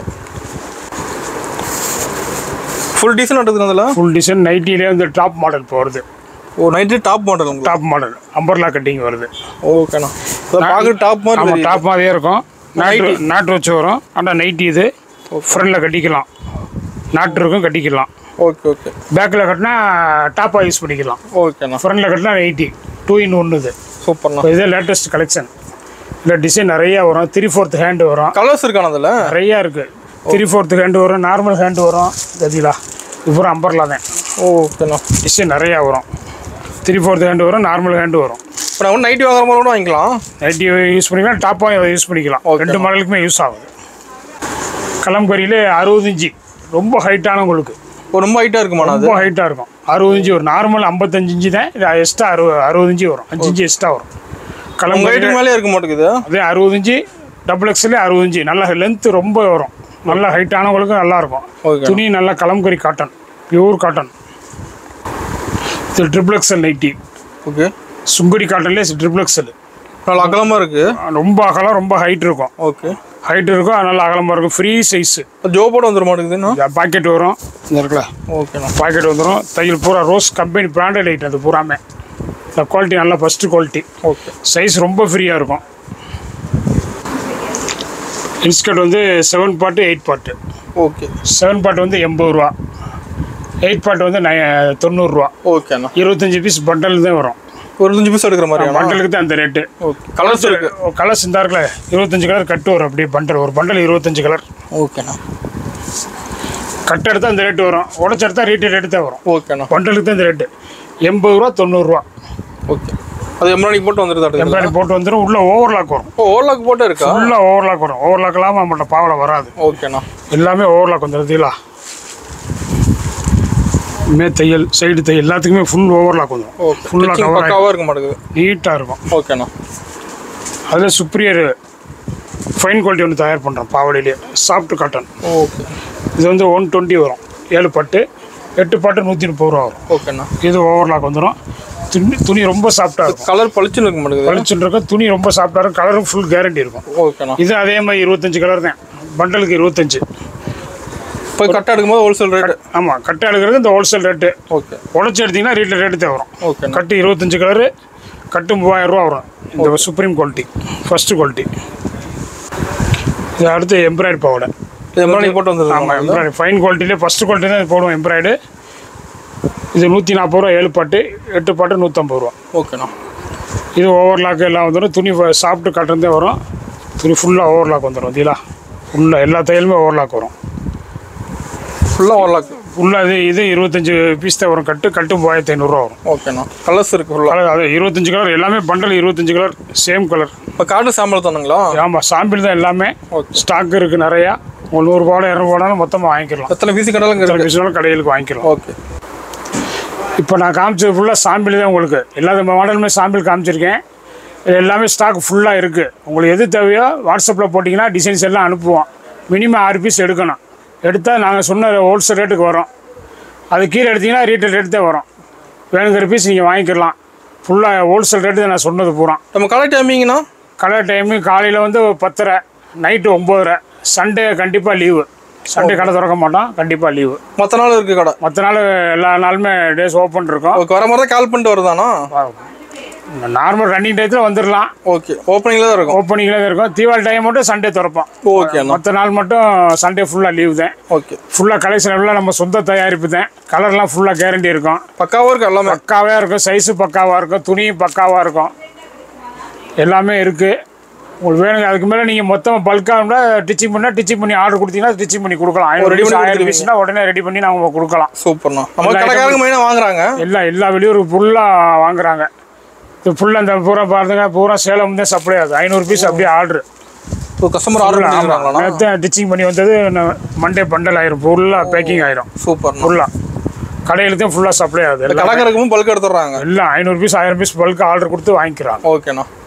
[SPEAKER 2] full design எடுக்குது அதில்
[SPEAKER 1] ஃபுல் டிசைன் நைட்டிலே வந்து டாப் மாடல் போகிறது
[SPEAKER 2] ஓ நைட்டு டாப் மாடல் உங்களுக்கு
[SPEAKER 1] டாப் மாடல் அம்பர்லா கட்டிங் வருது
[SPEAKER 2] ஓகேண்ணா இப்போ பார்க்குற டாப் மாதிரி
[SPEAKER 1] ஆமாம்
[SPEAKER 2] தெரியுது.
[SPEAKER 1] டாப் மாதிரியே இருக்கும் நாட்டு நாட்டு வச்சு வரும் ஆனால் நைட்டி இது ஃப்ரண்டில் கட்டிக்கலாம் நாட்டு இருக்கும் கட்டிக்கலாம்
[SPEAKER 2] ஓகே ஓகே
[SPEAKER 1] பேக்கில் கட்டினா டாப்பாக யூஸ் பண்ணிக்கலாம்
[SPEAKER 2] ஓகேண்ணா
[SPEAKER 1] ஃப்ரண்டில் கட்டினா நைட்டி டூ இன் ஒன்று இது
[SPEAKER 2] சூப்பர்ண்ணா
[SPEAKER 1] இப்போ இதே லேட்டஸ்ட் கலெக்ஷன் இதில் டிசைன் நிறையா வரும் த்ரீ ஃபோர்த் ஹேண்டு வரும்
[SPEAKER 2] கலர்ஸ் இருக்கான அதில்
[SPEAKER 1] நிறையா இருக்குது த்ரீ ஃபோர்த் ஹேண்டு வரும் நார்மல் ஹேண்டு வரும் கதிலா இது பூரா அம்பர்லா தான்
[SPEAKER 2] ஓகேண்ணா
[SPEAKER 1] டிசைன் நிறையா வரும் த்ரீ ஃபோர்த் ஹேண்டு வரும் நார்மல் ஹேண்டு வரும்
[SPEAKER 2] இப்போ நான் நைட்டி வாங்குற மாதிரி கூட வாங்கிக்கலாம்
[SPEAKER 1] நைட்டி யூஸ் பண்ணிக்கலாம் டாப்பாக யூஸ் பண்ணிக்கலாம்
[SPEAKER 2] Okay.
[SPEAKER 1] ரெண்டு மாடலுக்குமே யூஸ் ஆகுது கலம்கரியில் அறுபது இன்ச்சு ரொம்ப ஹைட்டான உங்களுக்கு
[SPEAKER 2] ஒரு ரொம்ப ஹைட்டாக இருக்குமாண்ணா அது
[SPEAKER 1] ரொம்ப ஹைட்டாக இருக்கும் அறுபது இன்ச்சு வரும் நார்மல் ஐம்பத்தஞ்சு இன்ச்சு தான் இது எக்ஸ்ட்ரா அறுபது அறுபது இன்ச்சு வரும் அஞ்சு இன்ச்சு எக்ஸ்ட்ரா வரும்
[SPEAKER 2] உங்கள்
[SPEAKER 1] கலம்கரி
[SPEAKER 2] ஹைட்டுக்கு மேலே இருக்க மாட்டேங்குது
[SPEAKER 1] அதே அறுபது இன்ச்சு டபுள் எக்ஸ்எல்லே அறுபது இன்ச்சு நல்ல லென்த்து ரொம்ப வரும் நல்ல ஹைட்டானவங்களுக்கு நல்லா இருக்கும்
[SPEAKER 2] ஓகே
[SPEAKER 1] துணி நல்லா கலம்கரி காட்டன் பியூர் காட்டன் இது triple XL nighty
[SPEAKER 2] okay
[SPEAKER 1] Sungudi காட்டன்லேயே ட்ரிபிள் எக்ஸ்எல்
[SPEAKER 2] நல்லா அகலமாக இருக்குது
[SPEAKER 1] ரொம்ப அகலம் ரொம்ப ஹைட் இருக்கும்
[SPEAKER 2] ஓகே
[SPEAKER 1] ஹைட் இருக்கும் அது நல்லா அகலமாக இருக்கும் ஃப்ரீ சைஸு
[SPEAKER 2] ஜோபோட வந்துட மாட்டேங்குதுண்ணா
[SPEAKER 1] பாக்கெட் வரும் இந்த இருக்குல்ல
[SPEAKER 2] ஓகேண்ணா
[SPEAKER 1] பாக்கெட் வந்துடும் தையல் பூரா ரோஸ் கம்பெனி பிராண்டட் ஐட்டம் அது பூராமே இந்த குவாலிட்டி நல்லா ஃபஸ்ட்டு குவாலிட்டி
[SPEAKER 2] ஓகே
[SPEAKER 1] சைஸ் ரொம்ப ஃப்ரீயாக இருக்கும் இன்ஸ்கர்ட் வந்து செவன் பாட்டு எயிட் பாட்டு
[SPEAKER 2] ஓகே
[SPEAKER 1] செவன் பாட்டு வந்து எண்பது ரூபா எயிட் பாட்டு வந்து நை தொண்ணூறுரூவா
[SPEAKER 2] ஓகேண்ணா
[SPEAKER 1] இருபத்தஞ்சி பீஸ் பண்டல் தான் வரும்
[SPEAKER 2] ஒரு அஞ்சு பீஸ் எடுக்கிற மாதிரியாண்ணா
[SPEAKER 1] பண்டலுக்கு தான் அந்த ரேட்டு
[SPEAKER 2] ஓகே கலர்ஸ் இருக்கு
[SPEAKER 1] கலர்ஸ் இந்த இருக்குல்ல இருபத்தஞ்சு கலர் கட்டு வரும் அப்படியே பண்டல் ஒரு பண்டல் இருபத்தஞ்சு கலர்
[SPEAKER 2] ஓகேண்ணா
[SPEAKER 1] கட்டு எடுத்தால் அந்த ரேட்டு வரும் உடச்சி எடுத்தால் ரீட்டெயில் ரேட்டு தான் வரும்
[SPEAKER 2] ஓகேண்ணா
[SPEAKER 1] பண்டலுக்கு தான் இந்த ரேட்டு எண்பது ரூபா தொண்ணூறுரூவா
[SPEAKER 2] ஓகே அது எம்ரானிக்கு போட்டு வந்துருது
[SPEAKER 1] எம்ப்ராய்டரி போட்டு வந்துடும் உள்ள ஓவர்லாக் வரும்
[SPEAKER 2] ஓ ஓலாக்கு போட்டு இருக்கா
[SPEAKER 1] ஃபுல்லாக ஓவர்லாக் வரும் ஓவர்லாக் இல்லாமல் நம்மள்ட்ட பாவலை வராது
[SPEAKER 2] ஓகேண்ணா
[SPEAKER 1] எல்லாமே ஓவர்லாக் வந்துடுதுங்களா மே தையல் சைடு தையல் எல்லாத்துக்குமே ஃபுல் ஓவர்லாக் வந்துடும்
[SPEAKER 2] ஓகே
[SPEAKER 1] ஃபுல்லாக
[SPEAKER 2] Stitching
[SPEAKER 1] கவர் ஆகிடும்
[SPEAKER 2] பக்காவாக இருக்க மாட்டேங்குது
[SPEAKER 1] நீட்டாக இருக்கும்
[SPEAKER 2] ஓகேண்ணா
[SPEAKER 1] அதில் சுப்ரியர் ஃபைன் குவாலிட்டி ஒன்று தயார் பண்ணுறோம் பாவடையிலே சாஃப்ட் காட்டன்
[SPEAKER 2] ஓகே
[SPEAKER 1] இது வந்து ஒன் டுவெண்ட்டி வரும் ஏழு பட்டு எட்டு பட்டு நூற்றி முப்பது ரூபா வரும்
[SPEAKER 2] ஓகேண்ணா
[SPEAKER 1] இது ஓவர்லாக் வந்துடும் துணி துணி ரொம்ப சாஃப்டாக இருக்கும்
[SPEAKER 2] கலர் பளிச்சுன்னு இருக்க மாட்டேங்குது
[SPEAKER 1] பளிச்சுன்னு இருக்கும் துணி ரொம்ப சாஃப்டாக இருக்கும் கலரும் ஃபுல் கேரண்டி இருக்கும்
[SPEAKER 2] ஓகேண்ணா
[SPEAKER 1] இது அதே மாதிரி இருபத்தஞ்சு கலர் தான் பண்டலுக்கு இருபத்தஞ்சு
[SPEAKER 2] போய் கட்டை எடுக்கும்போது ஹோல்சேல் ரேட்டு
[SPEAKER 1] ஆமாம் கட்டை எடுக்கிறது இந்த ஹோல்சேல் ரேட்டு
[SPEAKER 2] ஓகே
[SPEAKER 1] உடச்சி எடுத்தீங்கன்னா ரீட்டில் ரேட்டு தான் வரும்
[SPEAKER 2] ஓகேண்ணா
[SPEAKER 1] கட்டு இருபத்தஞ்சு கலரு கட்டு மூவாயிரம் ரூபா வரும் இந்த சுப்ரீம் குவாலிட்டி ஃபஸ்ட்டு குவாலிட்டி இது அடுத்து எம்ப்ராய்டு பாவோட
[SPEAKER 2] இது எம்ரானிக்கு போட்டு வந்துருது
[SPEAKER 1] ஆமாம் எம்ப்ராய்டு ஃபைன் குவாலிட்டிலே ஃபஸ்ட்டு குவாலிட்டி தான் இது போடுவோம் எம்ப்ராய்டு இது நூற்றி நாற்பது ரூபா ஏழு பாட்டு எட்டு பாட்டு நூற்றம்பது ரூபா
[SPEAKER 2] ஓகேண்ணா
[SPEAKER 1] இது ஓவர்லாக் எல்லாம் வந்துடும் துணி சாப்பிட்டு கட்டுறதே வரும் துணி ஃபுல்லாக ஓவர்லாக் வந்துடும் இதீங்களா ஃபுல்லாக எல்லா தையலுமே ஓவர்லாக் வரும்
[SPEAKER 2] ஃபுல்லாக ஓலாக்கு
[SPEAKER 1] ஃபுல்லாக இது இது இருபத்தஞ்சு பீஸ் தான் வரும் கட்டு கட்டு மூவாயிரத்தி ஐநூறுரூவா வரும்
[SPEAKER 2] ஓகேண்ணா கலர்ஸ் இருக்கு ஃபுல்லாக
[SPEAKER 1] அதாவது அது இருபத்தஞ்சு கலர் எல்லாமே பண்டல் இருபத்தஞ்சு கலர் சேம் கலர்
[SPEAKER 2] இப்போ கார்டு சாம்பிள் தானுங்களா
[SPEAKER 1] ஆமாம் சாம்பிள் தான் எல்லாமே
[SPEAKER 2] ஓகே
[SPEAKER 1] ஸ்டாக் இருக்குது நிறையா ஒரு நூறுரூபாவில் இரநூறுபாலும் மொத்தமாக வாங்கிக்கலாம்
[SPEAKER 2] எத்தனை பீஸ் கடையில் இருக்கு
[SPEAKER 1] பிசினாலும் கடைகளுக்கு வாங்கிக்கலாம்
[SPEAKER 2] ஓகே
[SPEAKER 1] இப்போ நான் காமிச்சது ஃபுல்லாக சாம்பிள் தான் உங்களுக்கு எல்லா மாடலுமே சாம்பிள் காமிச்சிருக்கேன் இது எல்லாமே ஸ்டாக் ஃபுல்லாக இருக்குது உங்களுக்கு எது தேவையோ வாட்ஸ்அப்பில் போட்டிங்கன்னா டிசைன்ஸ் எல்லாம் அனுப்புவோம் மினிமம் ஆறு பீஸ் எடுக்கணும் எடுத்தால் நாங்கள் சொன்ன ஹோல்சேல் ரேட்டுக்கு வரும் அது கீழே எடுத்தீங்கன்னா ரீட்டைல் ரேட்டு தான் வரும் வேணுங்கிற பீஸ் நீங்கள் வாங்கிக்கலாம் ஃபுல்லாக ஹோல்சேல் ரேட்டு தான் நான் சொன்னது பூரா
[SPEAKER 2] நம்ம கடை டைமிங்னா
[SPEAKER 1] கலர் டைமு காலையில் வந்து பத்தரை நைட்டு ஒம்போதரை சண்டே கண்டிப்பாக லீவு சண்டே கடை திறக்க மாட்டோம் கண்டிப்பாக லீவு
[SPEAKER 2] மற்ற நாள் இருக்கு கடை
[SPEAKER 1] மற்ற நாள் எல்லா நாளுமே டேஸ் ஓப்பன் இருக்கும்
[SPEAKER 2] ஓகே வர மாதிரி தான் கால் பண்ணிட்டு வருதானா
[SPEAKER 1] நார்மல் ரன்னிங் டயத்தில் வந்துடலாம்
[SPEAKER 2] ஓகே ஓப்பனிங்கில் தான் இருக்கும்
[SPEAKER 1] ஓப்பனிங்கில் தான் இருக்கும் தீபாவளி டைம் மட்டும் சண்டே திறப்போம்
[SPEAKER 2] ஓகேண்ணா
[SPEAKER 1] மற்ற நாள் மட்டும் சண்டே ஃபுல்லாக லீவ் தான்
[SPEAKER 2] ஓகே
[SPEAKER 1] ஃபுல்லாக கலெக்ஷன் எல்லாம் நம்ம சொந்த தயாரிப்பு தான் கலர்லாம் ஃபுல்லாக கேரண்டி இருக்கும்
[SPEAKER 2] பக்காவாக இருக்கு எல்லாமே
[SPEAKER 1] பக்காவாக இருக்கும் சைஸு பக்காவாக இருக்கும் துணியும் பக்காவாக இருக்கும் எல்லாமே இருக்குது உங்களுக்கு வேணுங்க அதுக்கு மேலே நீங்கள் மொத்தமாக பல்காக டிச்சிங் பண்ணால் டிச்சிங் பண்ணி ஆர்டர் கொடுத்தீங்கன்னா டிச்சிங் பண்ணி கொடுக்கலாம்
[SPEAKER 2] ready
[SPEAKER 1] ஐநூறு
[SPEAKER 2] பண்ணி
[SPEAKER 1] ஆயிரம்
[SPEAKER 2] கொடுத்துருவீங்க.
[SPEAKER 1] பீஸ்னா உடனே ரெடி பண்ணி நாங்கள் கொடுக்கலாம்
[SPEAKER 2] சூப்பர்ண்ணா நம்ம கடைக்காரங்க மெயினாக வாங்குறாங்க
[SPEAKER 1] எல்லா எல்லா வெளியூருக்கு ஃபுல்லாக வாங்குறாங்க இது ஃபுல்லாக இந்த பூரா பாருங்க பூரா சேலம் தான் சப்ளை ஆகுது ஐநூறு பீஸ் அப்படியே ஆர்டர்
[SPEAKER 2] இப்போ கஸ்டமர் ஆர்டர் பண்ணிக்கிறாங்களா
[SPEAKER 1] நேற்று டிச்சிங் பண்ணி வந்தது மண்டே பண்டல் ஆயிரும் ஃபுல்லாக பேக்கிங் ஆயிரும்
[SPEAKER 2] சூப்பர்ண்ணா
[SPEAKER 1] ஃபுல்லாக கடையில் தான் ஃபுல்லாக சப்ளை ஆகுது எல்லாம்
[SPEAKER 2] கடைக்காரங்களும் பல்க் எடுத்துடுறாங்க
[SPEAKER 1] எல்லாம் ஐநூறு பீஸ் ஆயிரம் பீஸ் பல்க் ஆர்டர் கொடுத்து வாங்கிக்கிறாங்க
[SPEAKER 2] ஓகேண்ணா